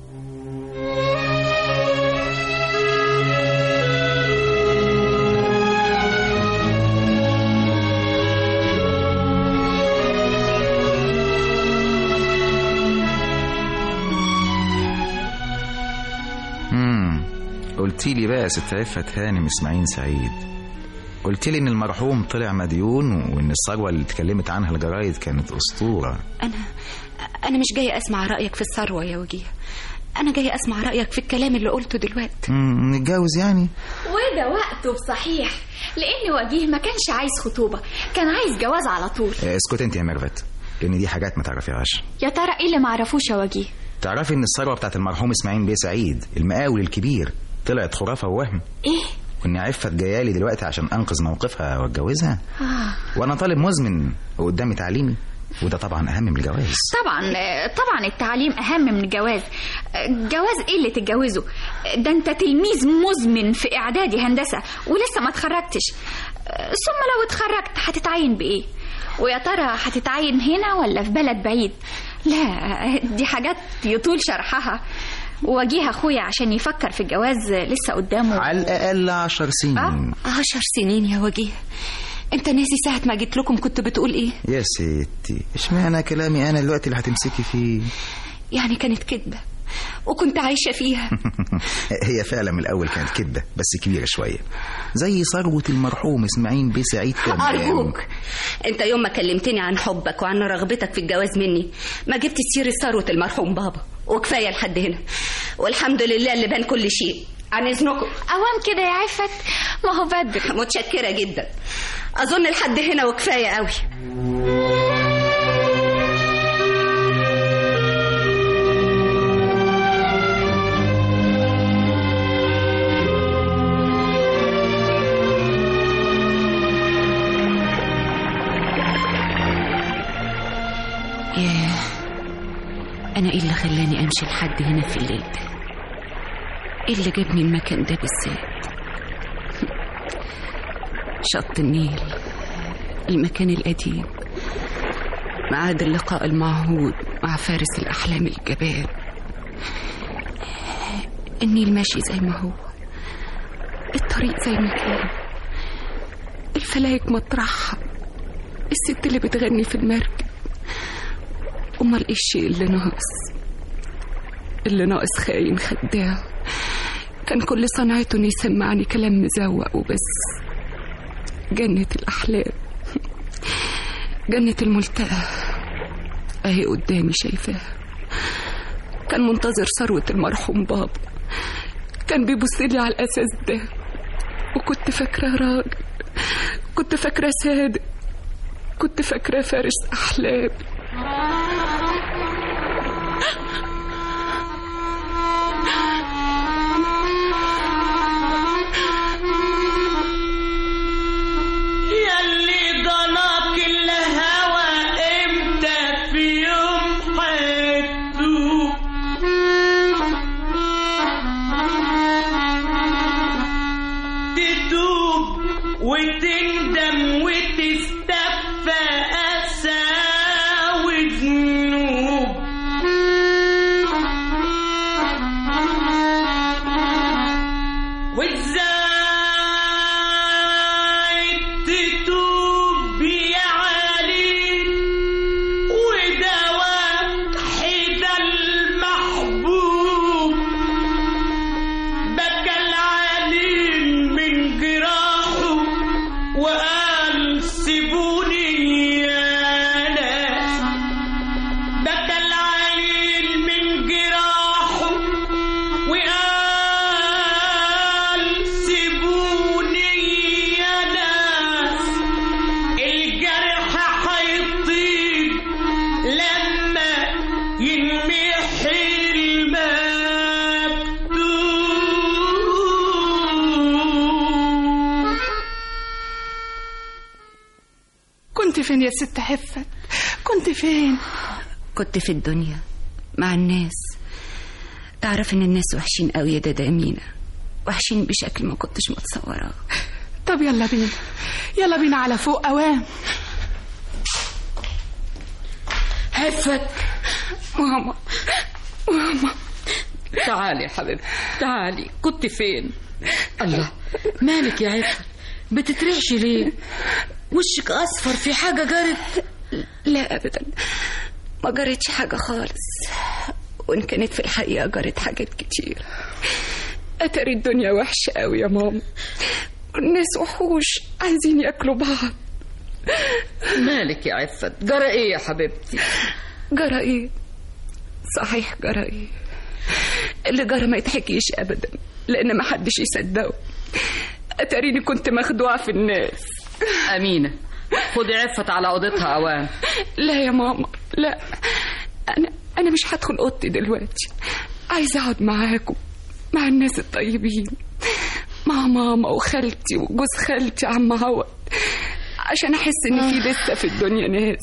امم قلت لي بقى يا ست عفت هانم اسماعيل سعيد قلت لي ان المرحوم طلع مديون وان الثروه اللي اتكلمت عنها الجرايد كانت اسطوره انا انا مش جايه اسمع رايك في الثروه يا وجيه انا جايه اسمع رايك في الكلام اللي قلته دلوقتي امم نتجوز يعني وده وقته بصحيح لان وجيه ما كانش عايز خطوبة كان عايز جواز على طول آه، اسكت انت يا ميرفت لان دي حاجات ما تعرفيهاش يا ترى ايه اللي معرفوش يا وجيه تعرفي ان الثروه بتاعت المرحوم اسماعيل بيه سعيد المقاول الكبير طلعت خرافه ووهم ايه وان عفت جايالي دلوقتي عشان انقذ موقفها واتجوزها آه. وانا طالب مزمن وقدامي تعليمي وده طبعا اهم من الجواز طبعا طبعا التعليم اهم من الجواز جواز ايه اللي تتجوزه ده انت تلميذ مزمن في اعدادي هندسه ولسه ما اتخرجتش ثم لو اتخرجت هتتعين بايه ويا ترى هتتعين هنا ولا في بلد بعيد لا دي حاجات يطول شرحها وجيه اخويا عشان يفكر في الجواز لسه قدامه على الاقل عشر سنين آه؟ عشر سنين يا وجيه انت ناسي ساعة ما جيت لكم كنت بتقول ايه يا ستي اشمعنى كلامي انا دلوقتي اللي هتمسكي فيه يعني كانت كذبة وكنت عايشة فيها هي فعلا من الاول كانت كدبه بس كبيره شويه زي ثروه المرحوم اسماعيل بيه سعيد تمام أرجوك انت يوم ما كلمتني عن حبك وعن رغبتك في الجواز مني ما جبت سيرة ثروة المرحوم بابا وكفاية لحد هنا والحمد لله اللي بان كل شيء عن اذنكم اوام كده يا عفت ما هو بدري متشكرة جدا اظن لحد هنا وكفاية قوي ياه أنا إيه اللي خلاني أمشي لحد هنا في الليل ده إيه اللي جابني المكان ده بالذات شط النيل المكان القديم ميعاد اللقاء المعهود مع فارس الأحلام الجبان النيل ماشي زي ما هو الطريق زي ما كان الفلايك مطرحها الست اللي بتغني في المركب أمال إيه الشيء اللي ناقص اللي ناقص خاين خداع كان كل صنعته إنه يسمعني كلام مزوق وبس جنة الأحلام جنة الملتقى أهي قدامي شايفاها كان منتظر ثروة المرحوم بابا كان بيبص لي على الأساس ده وكنت فاكرة راجل كنت فاكرة صادق كنت فاكرة فارس أحلامي ياللي ضناك الهوى امتى في يوم حياتوب تتوب وتندم وتستفى فين يا ست حفت كنت فين كنت في الدنيا مع الناس تعرف ان الناس وحشين قوي يا دادا امينه وحشين بشكل ما كنتش متصوراه طب يلا بينا يلا بينا على فوق اوام حفت ماما ماما تعالي يا حبيبتي تعالي كنت فين الله مالك يا عفت بتترعشي ليه وشك اصفر في حاجه جرت لا ابدا ما جرتش حاجه خالص وان كانت في الحقيقه جرت حاجات كتير اتاري الدنيا وحشه قوي يا ماما والناس وحوش عايزين ياكلوا بعض مالك يا عفت جرى ايه يا حبيبتي جرى ايه صحيح جرى ايه اللي جرى ما يتحكيش ابدا لان ما حدش يصدقه اتاريني كنت مخدوعه في الناس امينه خدي عفت على اوضتها اوام لا يا ماما لا انا انا مش هدخل اوضتي دلوقتي عايزه اقعد معاكم مع الناس الطيبين مع ماما وخالتي وجوز خالتي عم عوض عشان احس ان في لسه في الدنيا ناس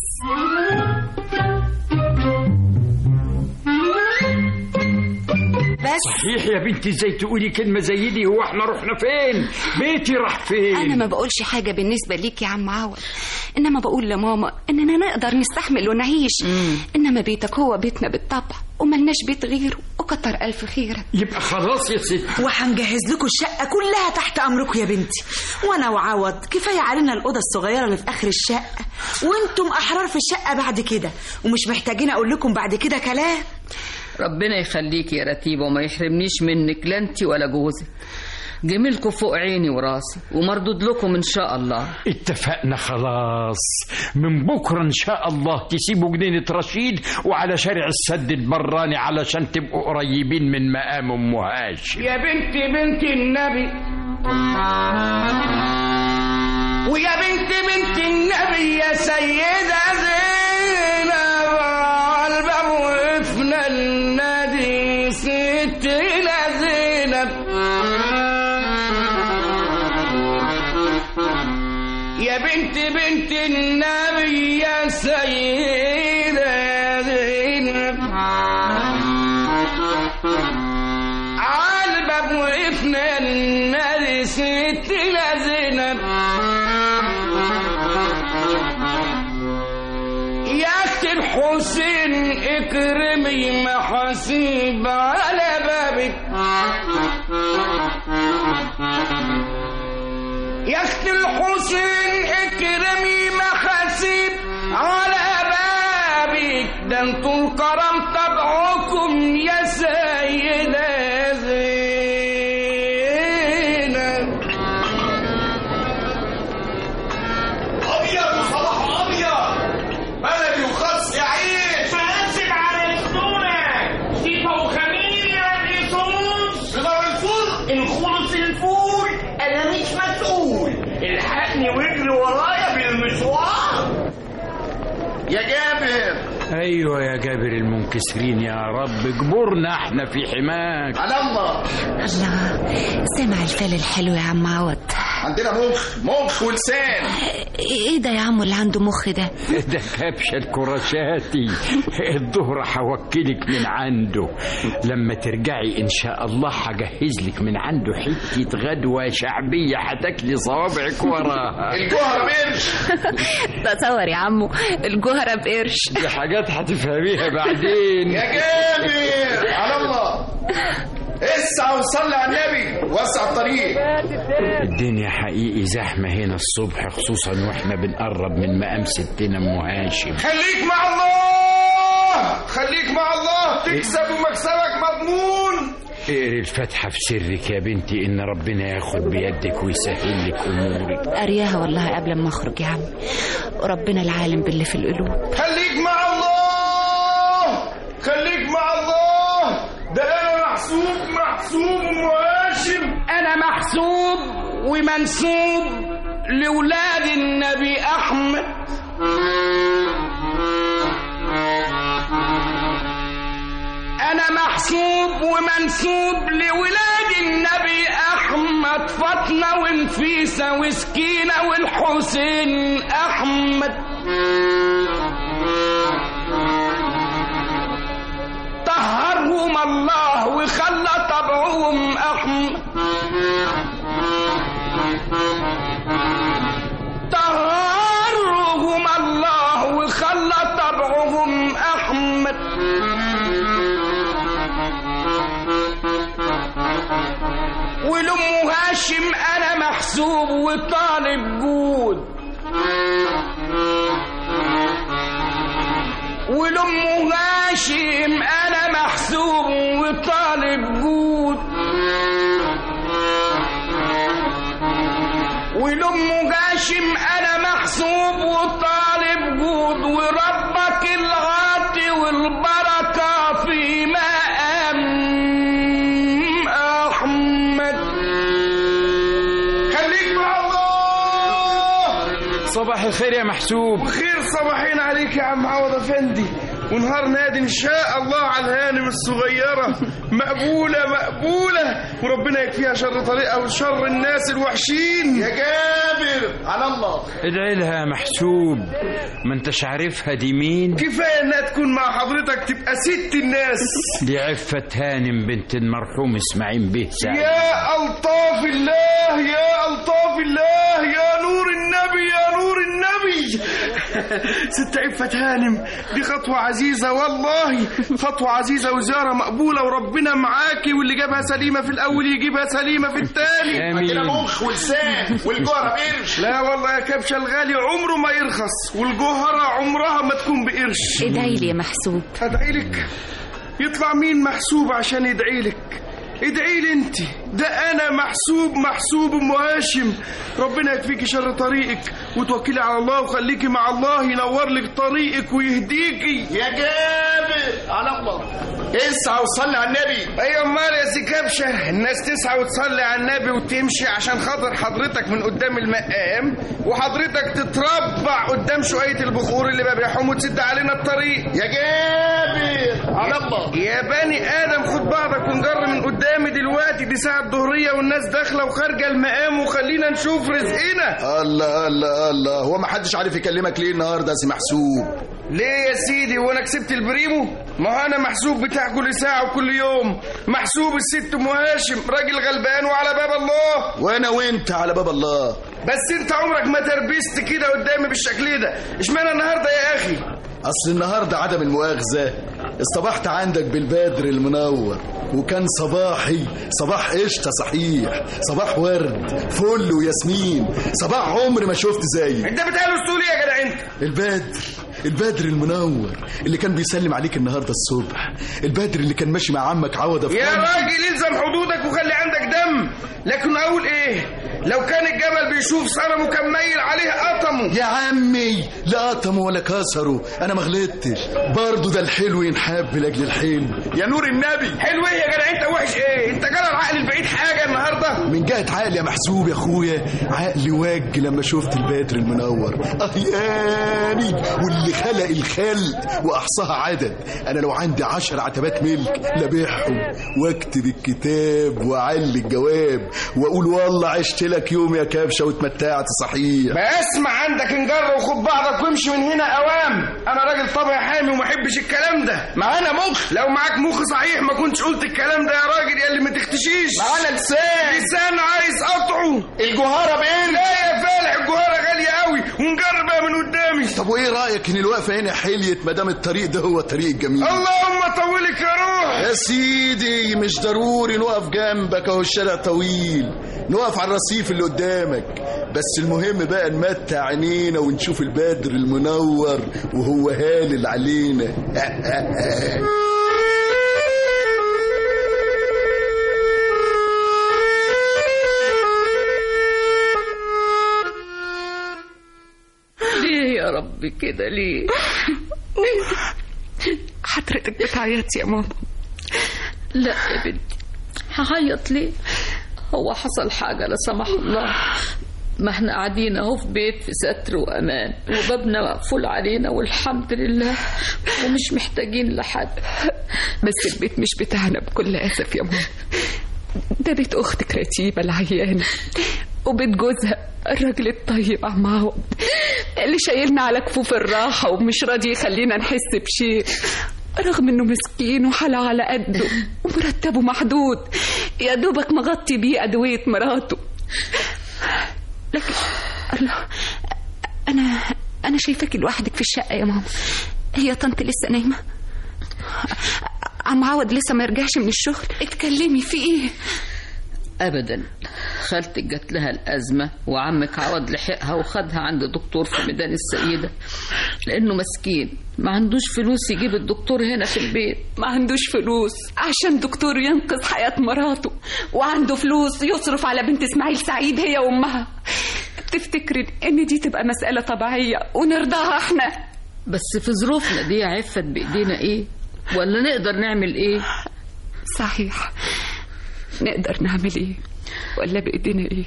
بس صحيح يا بنتي ازاي تقولي كلمة زي دي هو احنا رحنا فين بيتي راح فين انا ما بقولش حاجه بالنسبه ليك يا عم عوض انما بقول لماما اننا نقدر نستحمل ونعيش انما بيتك هو بيتنا بالطبع وملناش بيت غيره وكتر الف خيرك يبقى خلاص يا ست وهنجهز لكم الشقة كلها تحت أمركم يا بنتي وأنا وعوض كفاية علينا الأوضة الصغيرة اللي في آخر الشقة وأنتم أحرار في الشقة بعد كده ومش محتاجين أقول لكم بعد كده كلام ربنا يخليك يا رتيبة وما يحرمنيش منك لا انت ولا جوزك جميلكم فوق عيني وراسي ومردود لكم ان شاء الله اتفقنا خلاص من بكرة إن شاء الله تسيبوا جنينة رشيد وعلى شارع السد البراني علشان تبقوا قريبين من مقام أم هاشم يا بنت بنت النبي ويا بنت بنت النبي يا سيدة زينب على الباب وقفنا النادي ستنا زينب يا بنت بنت النبي يا سيدة زينب على الباب وقفنا النادي ستنا زينب يا اخت الحسين اكرمي محاسيب على بابك يا اخت الحسين اكرمي محاسيب على بابك ده انتوا الكرم طبعكم يا سيدة زينب ابيض وصباح ابيض بلدي وخص يا عيش فانسب على الاسطورة دي فوخانية الصوص بضر الفول الخلص الفول انا مش مسؤول الحقني واجري ورايا بالمشوار يا جابر أيوة يا جابر المنكسرين يا رب اجبرنا احنا في حماك على الله الله سمع الفال الحلو يا عم عوض عندنا مخ مخ ولسان ايه ده يا عم اللي عنده مخ ده ده كبش الكرشاتي الظهر هوكلك من عنده لما ترجعي ان شاء الله هجهز لك من عنده حته غدوه شعبيه هتاكلي صوابعك وراها الجوهرة بقرش تصور يا عمو الجوهرة بقرش دي حاجات هتفهميها بعدين يا جابر على الله اسعى وصلي على النبي وسع الطريق الدنيا حقيقي زحمه هنا الصبح خصوصا واحنا بنقرب من مقام ستنا ام هاشم خليك مع الله خليك مع الله تكسب ومكسبك مضمون اقري الفاتحه في سرك يا بنتي ان ربنا ياخد بيدك ويسهل لك امورك قرياها والله قبل ما اخرج يا عم وربنا العالم باللي في القلوب خليك مع الله خليك مع الله ده انا محسوب محسوب ام هاشم انا محسوب ومنسوب لولاد النبي احمد انا محسوب ومنسوب لولاد النبي احمد فاطمه ونفيسه وسكينه والحسين احمد طهرهم الله وخلى طبعهم أحمر طهرهم الله وخلى طبعهم أحمر ولأم هاشم أنا محسوب وطالب جود ولأم هاشم أنا محسوب وطالب جود ولأم هاشم أنا محسوب وطالب جود وربك الغاطي والبركة في مقام أحمد خليك مع الله صباح الخير يا محسوب وخير صباحين عليك يا عم عوض افندي ونهار نادي ان شاء الله على الهانم الصغيره مقبوله مقبوله وربنا يكفيها شر طريقها وشر الناس الوحشين يا جابر على الله ادعي لها يا محسوب ما انتش عارفها دي مين كفايه انها تكون مع حضرتك تبقى ست الناس دي عفة هانم بنت المرحوم اسماعيل بيه سعد يا الطاف الله يا الطاف الله يا نور النبي يا نور النبي ست عفة هانم دي خطوة عزيزة والله خطوة عزيزة وزيارة مقبولة وربنا معاكي واللي جابها سليمة في الأول يجيبها سليمة في التاني آمين. عندنا مخ ولسان والجوهرة بقرش لا والله يا كبشة الغالي عمره ما يرخص والجوهرة عمرها ما تكون بقرش ادعي لي يا محسوب ادعي لك يطلع مين محسوب عشان يدعي لك ادعي لي انت ده انا محسوب محسوب ام هاشم ربنا يكفيكي شر طريقك وتوكلي على الله وخليكي مع الله ينور لك طريقك ويهديكي يا جابر على الله اسعى وصلي على النبي ايوه امال يا سي كبشه الناس تسعى وتصلي على النبي وتمشي عشان خاطر حضرتك من قدام المقام وحضرتك تتربع قدام شويه البخور اللي بيحوم وتسد علينا الطريق يا جابر على الله يا بني ادم خد بعضك ونجر من قدامي دلوقتي دي ساعه الظهريه والناس داخله وخارجه المقام وخلينا نشوف رزقنا الله الله الله هو ما حدش عارف يكلمك ليه النهارده يا سي محسوب ليه يا سيدي وانا كسبت البريمو ما هو انا محسوب بتاع كل ساعه وكل يوم محسوب الست ام هاشم راجل غلبان وعلى باب الله وانا وانت على باب الله بس انت عمرك ما تربست كده قدامي بالشكل ده اشمعنى النهارده يا اخي اصل النهارده عدم المؤاخذه اصطبحت عندك بالبدر المنور وكان صباحي صباح قشطه صحيح صباح ورد فل وياسمين صباح عمر ما شفت زيه انت بتقال اسطولي يا جدع انت البدر البدر المنور اللي كان بيسلم عليك النهارده الصبح البدر اللي كان ماشي مع عمك عوضه في يا قلبي. راجل الزم حدودك وخلي عندك دم لكن اقول ايه لو كان الجبل بيشوف صنمه كان ميل عليه قطمه يا عمي لا قطموا ولا كسروا انا ما غلطتش برضه ده الحلو ينحب لاجل الحلو يا نور النبي حلو ايه يا جدع انت وحش ايه انت جرى العقل البعيد حاجه النهارده من جهة عقلي يا محسوب يا اخويا عقلي واج لما شفت البدر المنور اهياني واللي خلق الخلق واحصاها عدد انا لو عندي عشر عتبات ملك لبيعهم واكتب الكتاب واعلي الجواب واقول والله عشت لك يوم يا كبشه واتمتعت صحيح ما اسمع عندك انجر وخد بعضك وامشي من هنا اوام انا راجل طبع حامي وما احبش الكلام ده معانا مخ لو معاك مخ صحيح ما كنتش قلت الكلام ده يا راجل يا اللي ما تختشيش معانا لسان لسان عايز قطعه الجوهره باين لا يا فالح الجوهره غاليه قوي ونجرب بقى من قدامي طب وايه رايك ان الوقفه هنا حليت ما دام الطريق ده هو الطريق الجميل اللهم طولك يا روح يا سيدي مش ضروري نقف جنبك اهو الشارع طويل نقف على الرصيف اللي قدامك بس المهم بقى نمتع عينينا ونشوف البدر المنور وهو هالل علينا ليه يا رب كده ليه حضرتك بتعيطي يا ماما لا يا بنتي هعيط ليه هو حصل حاجة لا سمح الله ما احنا قاعدين اهو في بيت في ستر وامان وبابنا مقفول علينا والحمد لله ومش محتاجين لحد بس البيت مش بتاعنا بكل اسف يا ماما ده بيت اختك رتيبه العيانه وبيت جوزها الراجل الطيب عم عوض اللي شايلنا على كفوف الراحة ومش راضي يخلينا نحس بشيء رغم انه مسكين وحالة على قده ومرتبه محدود يا دوبك مغطي بيه أدوية مراته لكن الله أنا أنا شايفاكي لوحدك في الشقة يا ماما هي طنط لسه نايمة عم عوض لسه ما يرجعش من الشغل اتكلمي في ايه ابدا خالتك جات لها الازمه وعمك عوض لحقها وخدها عند دكتور في ميدان السيده لانه مسكين ما عندوش فلوس يجيب الدكتور هنا في البيت ما عندوش فلوس عشان دكتور ينقذ حياة مراته وعنده فلوس يصرف على بنت اسماعيل سعيد هي وامها تفتكري ان دي تبقى مسألة طبيعية ونرضاها احنا بس في ظروفنا دي عفت بايدينا ايه ولا نقدر نعمل ايه صحيح نقدر نعمل ايه ولا بايدينا ايه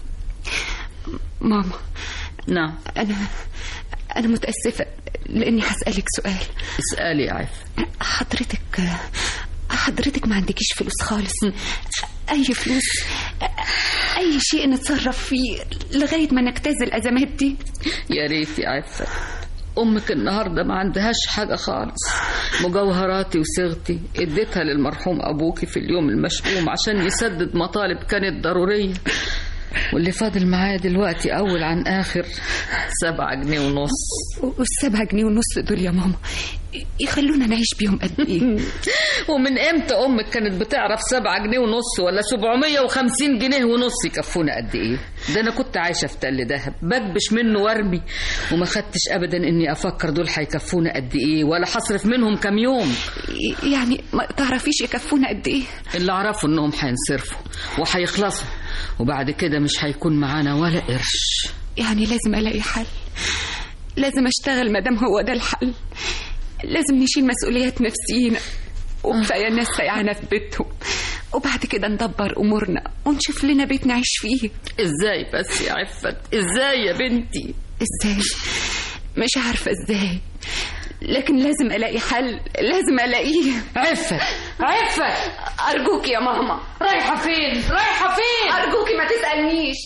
ماما نعم انا انا متاسفه لاني هسالك سؤال اسالي يا عف حضرتك حضرتك ما عندكيش فلوس خالص اي فلوس اي شيء نتصرف فيه لغايه ما نجتاز الازمات دي يا ريت يا عفة امك النهارده ما عندهاش حاجه خالص مجوهراتي وصيغتي اديتها للمرحوم ابوكي في اليوم المشؤوم عشان يسدد مطالب كانت ضروريه واللي فاضل معايا دلوقتي اول عن اخر سبعة جنيه ونص والسبعة جنيه ونص دول يا ماما يخلونا نعيش بيهم قد ايه ومن امتى امك كانت بتعرف سبعة جنيه ونص ولا سبعمية وخمسين جنيه ونص يكفونا قد ايه ده انا كنت عايشة في تل دهب بكبش منه وارمي وما خدتش ابدا اني افكر دول هيكفونا قد ايه ولا هصرف منهم كام يوم يعني ما تعرفيش يكفونا قد ايه اللي اعرفه انهم هينصرفوا وهيخلصوا وبعد كده مش هيكون معانا ولا قرش يعني لازم الاقي حل لازم اشتغل مادام هو ده الحل لازم نشيل مسؤوليات نفسينا وكفايه الناس سيعانه في بيتهم وبعد كده ندبر امورنا ونشوف لنا بيت نعيش فيه ازاي بس يا عفت ازاي يا بنتي ازاي مش عارفه ازاي لكن لازم الاقي حل لازم الاقيه عفت عفت ارجوك يا ماما رايحه فين رايحه فين ارجوكي ما تسالنيش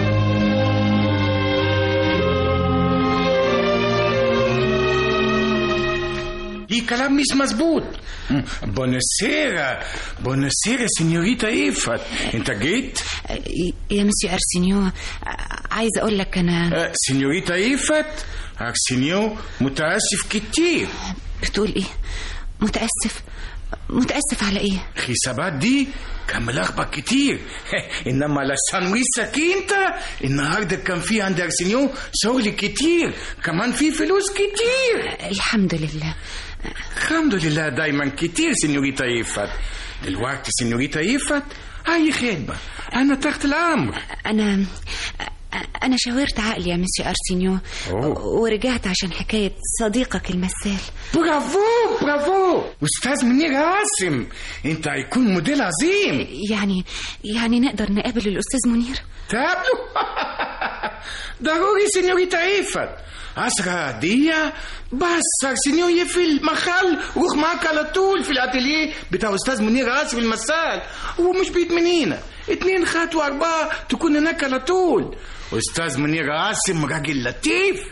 دي كلام مش مظبوط بونسيرا بونسيرا سينيوريتا ايفت انت جيت يا مسيو ارسينيو عايز اقول لك انا آه، سينيوريتا ايفت ارسينيو متاسف كتير بتقول ايه متاسف متاسف على ايه حسابات دي كان ملخبط كتير انما لسانويسك انت النهارده كان في عند ارسينيو شغل كتير كمان في فلوس كتير الحمد لله الحمد لله دايما كتير سينيوريتا ايفت دلوقتي سينيوريتا ايفت اي خدمه انا تحت الامر انا انا شاورت عقلي يا مسيو ارسينيو أوه. ورجعت عشان حكايه صديقك المثال برافو برافو استاذ منير قاسم انت هيكون موديل عظيم يعني يعني نقدر نقابل الاستاذ منير تقابله ضروري سينيوريتا ايفت أسرع دقيقة بس أرسنيو يقفل المحل روح معاك على طول في الأتيليه بتاع أستاذ منير قاسم المسال هو مش بيت من هنا اتنين خط وأربعة تكون هناك على طول أستاذ منير قاسم راجل لطيف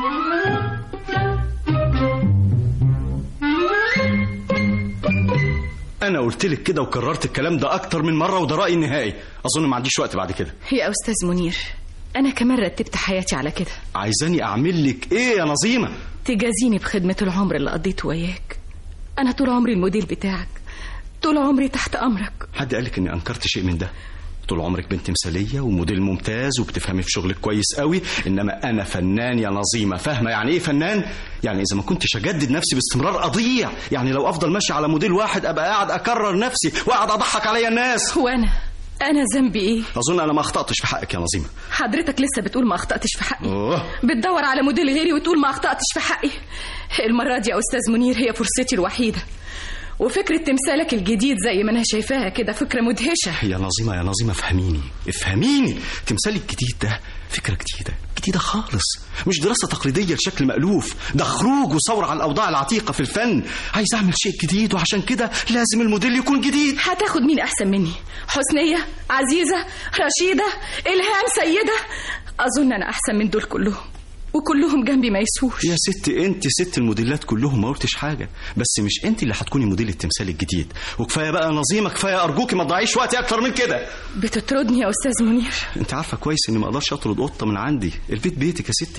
انا قلت لك كده وكررت الكلام ده اكتر من مره وده رايي النهائي اظن ما عنديش وقت بعد كده يا أستاذ منير أنا كمان رتبت حياتي على كده عايزاني اعمل لك ايه يا نظيمه تجازيني بخدمة العمر اللي قضيته وياك أنا طول عمري المدير بتاعك طول عمري تحت أمرك حد قالك اني انكرت شيء من ده طول عمرك بنت مثاليه وموديل ممتاز وبتفهمي في شغلك كويس قوي انما انا فنان يا نظيمه فاهمه يعني ايه فنان يعني اذا ما كنتش اجدد نفسي باستمرار اضيع يعني لو افضل ماشي على موديل واحد ابقى قاعد اكرر نفسي واقعد اضحك عليا الناس وأنا أنا ذنبي إيه اظن انا ما اخطاتش في حقك يا نظيمه حضرتك لسه بتقول ما أخطأتش في حقي اوه بتدور على موديل غيري وتقول ما أخطأتش في حقي المرة دي يا أستاذ منير هي فرصتي الوحيدة وفكرة تمثالك الجديد زي ما أنا شايفاها كده فكرة مدهشة يا نظيمة يا نظيمة افهميني افهميني تمثالي الجديد ده فكرة جديدة جديدة خالص مش دراسة تقليدية لشكل مألوف ده خروج وثورة على الأوضاع العتيقة في الفن عايز أعمل شيء جديد وعشان كده لازم الموديل يكون جديد هتاخد مين أحسن مني حسنية عزيزة رشيدة إلهام سيدة أظن أنا أحسن من دول كلهم وكلهم جنبي ما يسوش يا ست انت ست الموديلات كلهم ما قلتش حاجه بس مش انت اللي هتكوني موديل التمثال الجديد وكفايه بقى نظيمه كفايه ارجوكي ما تضيعيش وقتي اكتر من كده بتطردني يا استاذ منير انت عارفه كويس اني ما اقدرش اطرد قطه من عندي البيت بيتك يا ستي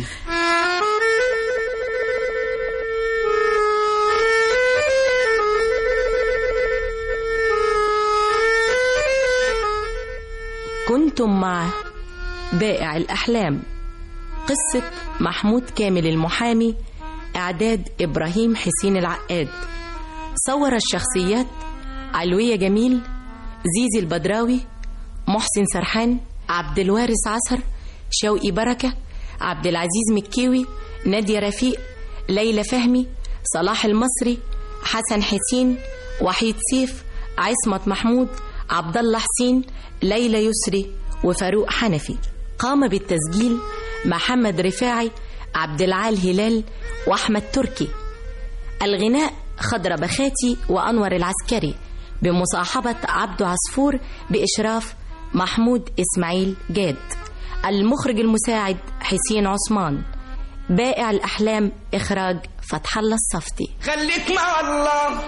كنتم مع بائع الأحلام قصة محمود كامل المحامي إعداد إبراهيم حسين العقاد صور الشخصيات علوية جميل زيزي البدراوي محسن سرحان عبد الوارث عصر شوقي بركة عبد العزيز مكيوي نادية رفيق ليلى فهمي صلاح المصري حسن حسين وحيد سيف عصمت محمود عبد الله حسين ليلى يسري وفاروق حنفي قام بالتسجيل محمد رفاعي عبد العال هلال واحمد تركي الغناء خضر بخاتي وانور العسكري بمصاحبه عبد عصفور باشراف محمود اسماعيل جاد المخرج المساعد حسين عثمان بائع الاحلام اخراج فتح الله الصفتي خليك مع الله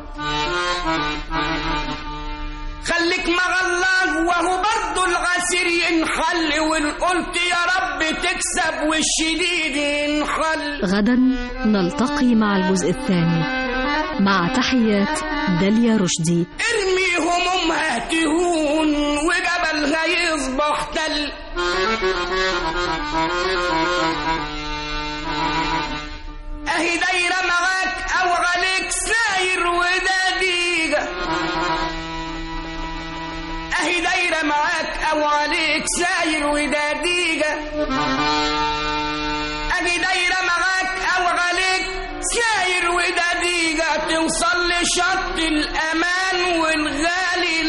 خليك مع الله وهو برضه العسير ينحل وان قلت يا رب تكسب والشديد ينحل غدا نلتقي مع الجزء الثاني مع تحيات داليا رشدي ارمي همومها تهون وجبلها يصبح تل اهي دايره معاك او عليك ساير وده ديجه اهي دايره معاك او عليك ساير وده ديجه اهي دايره معاك او عليك ساير وده ديجه توصل لشط الامان والغالي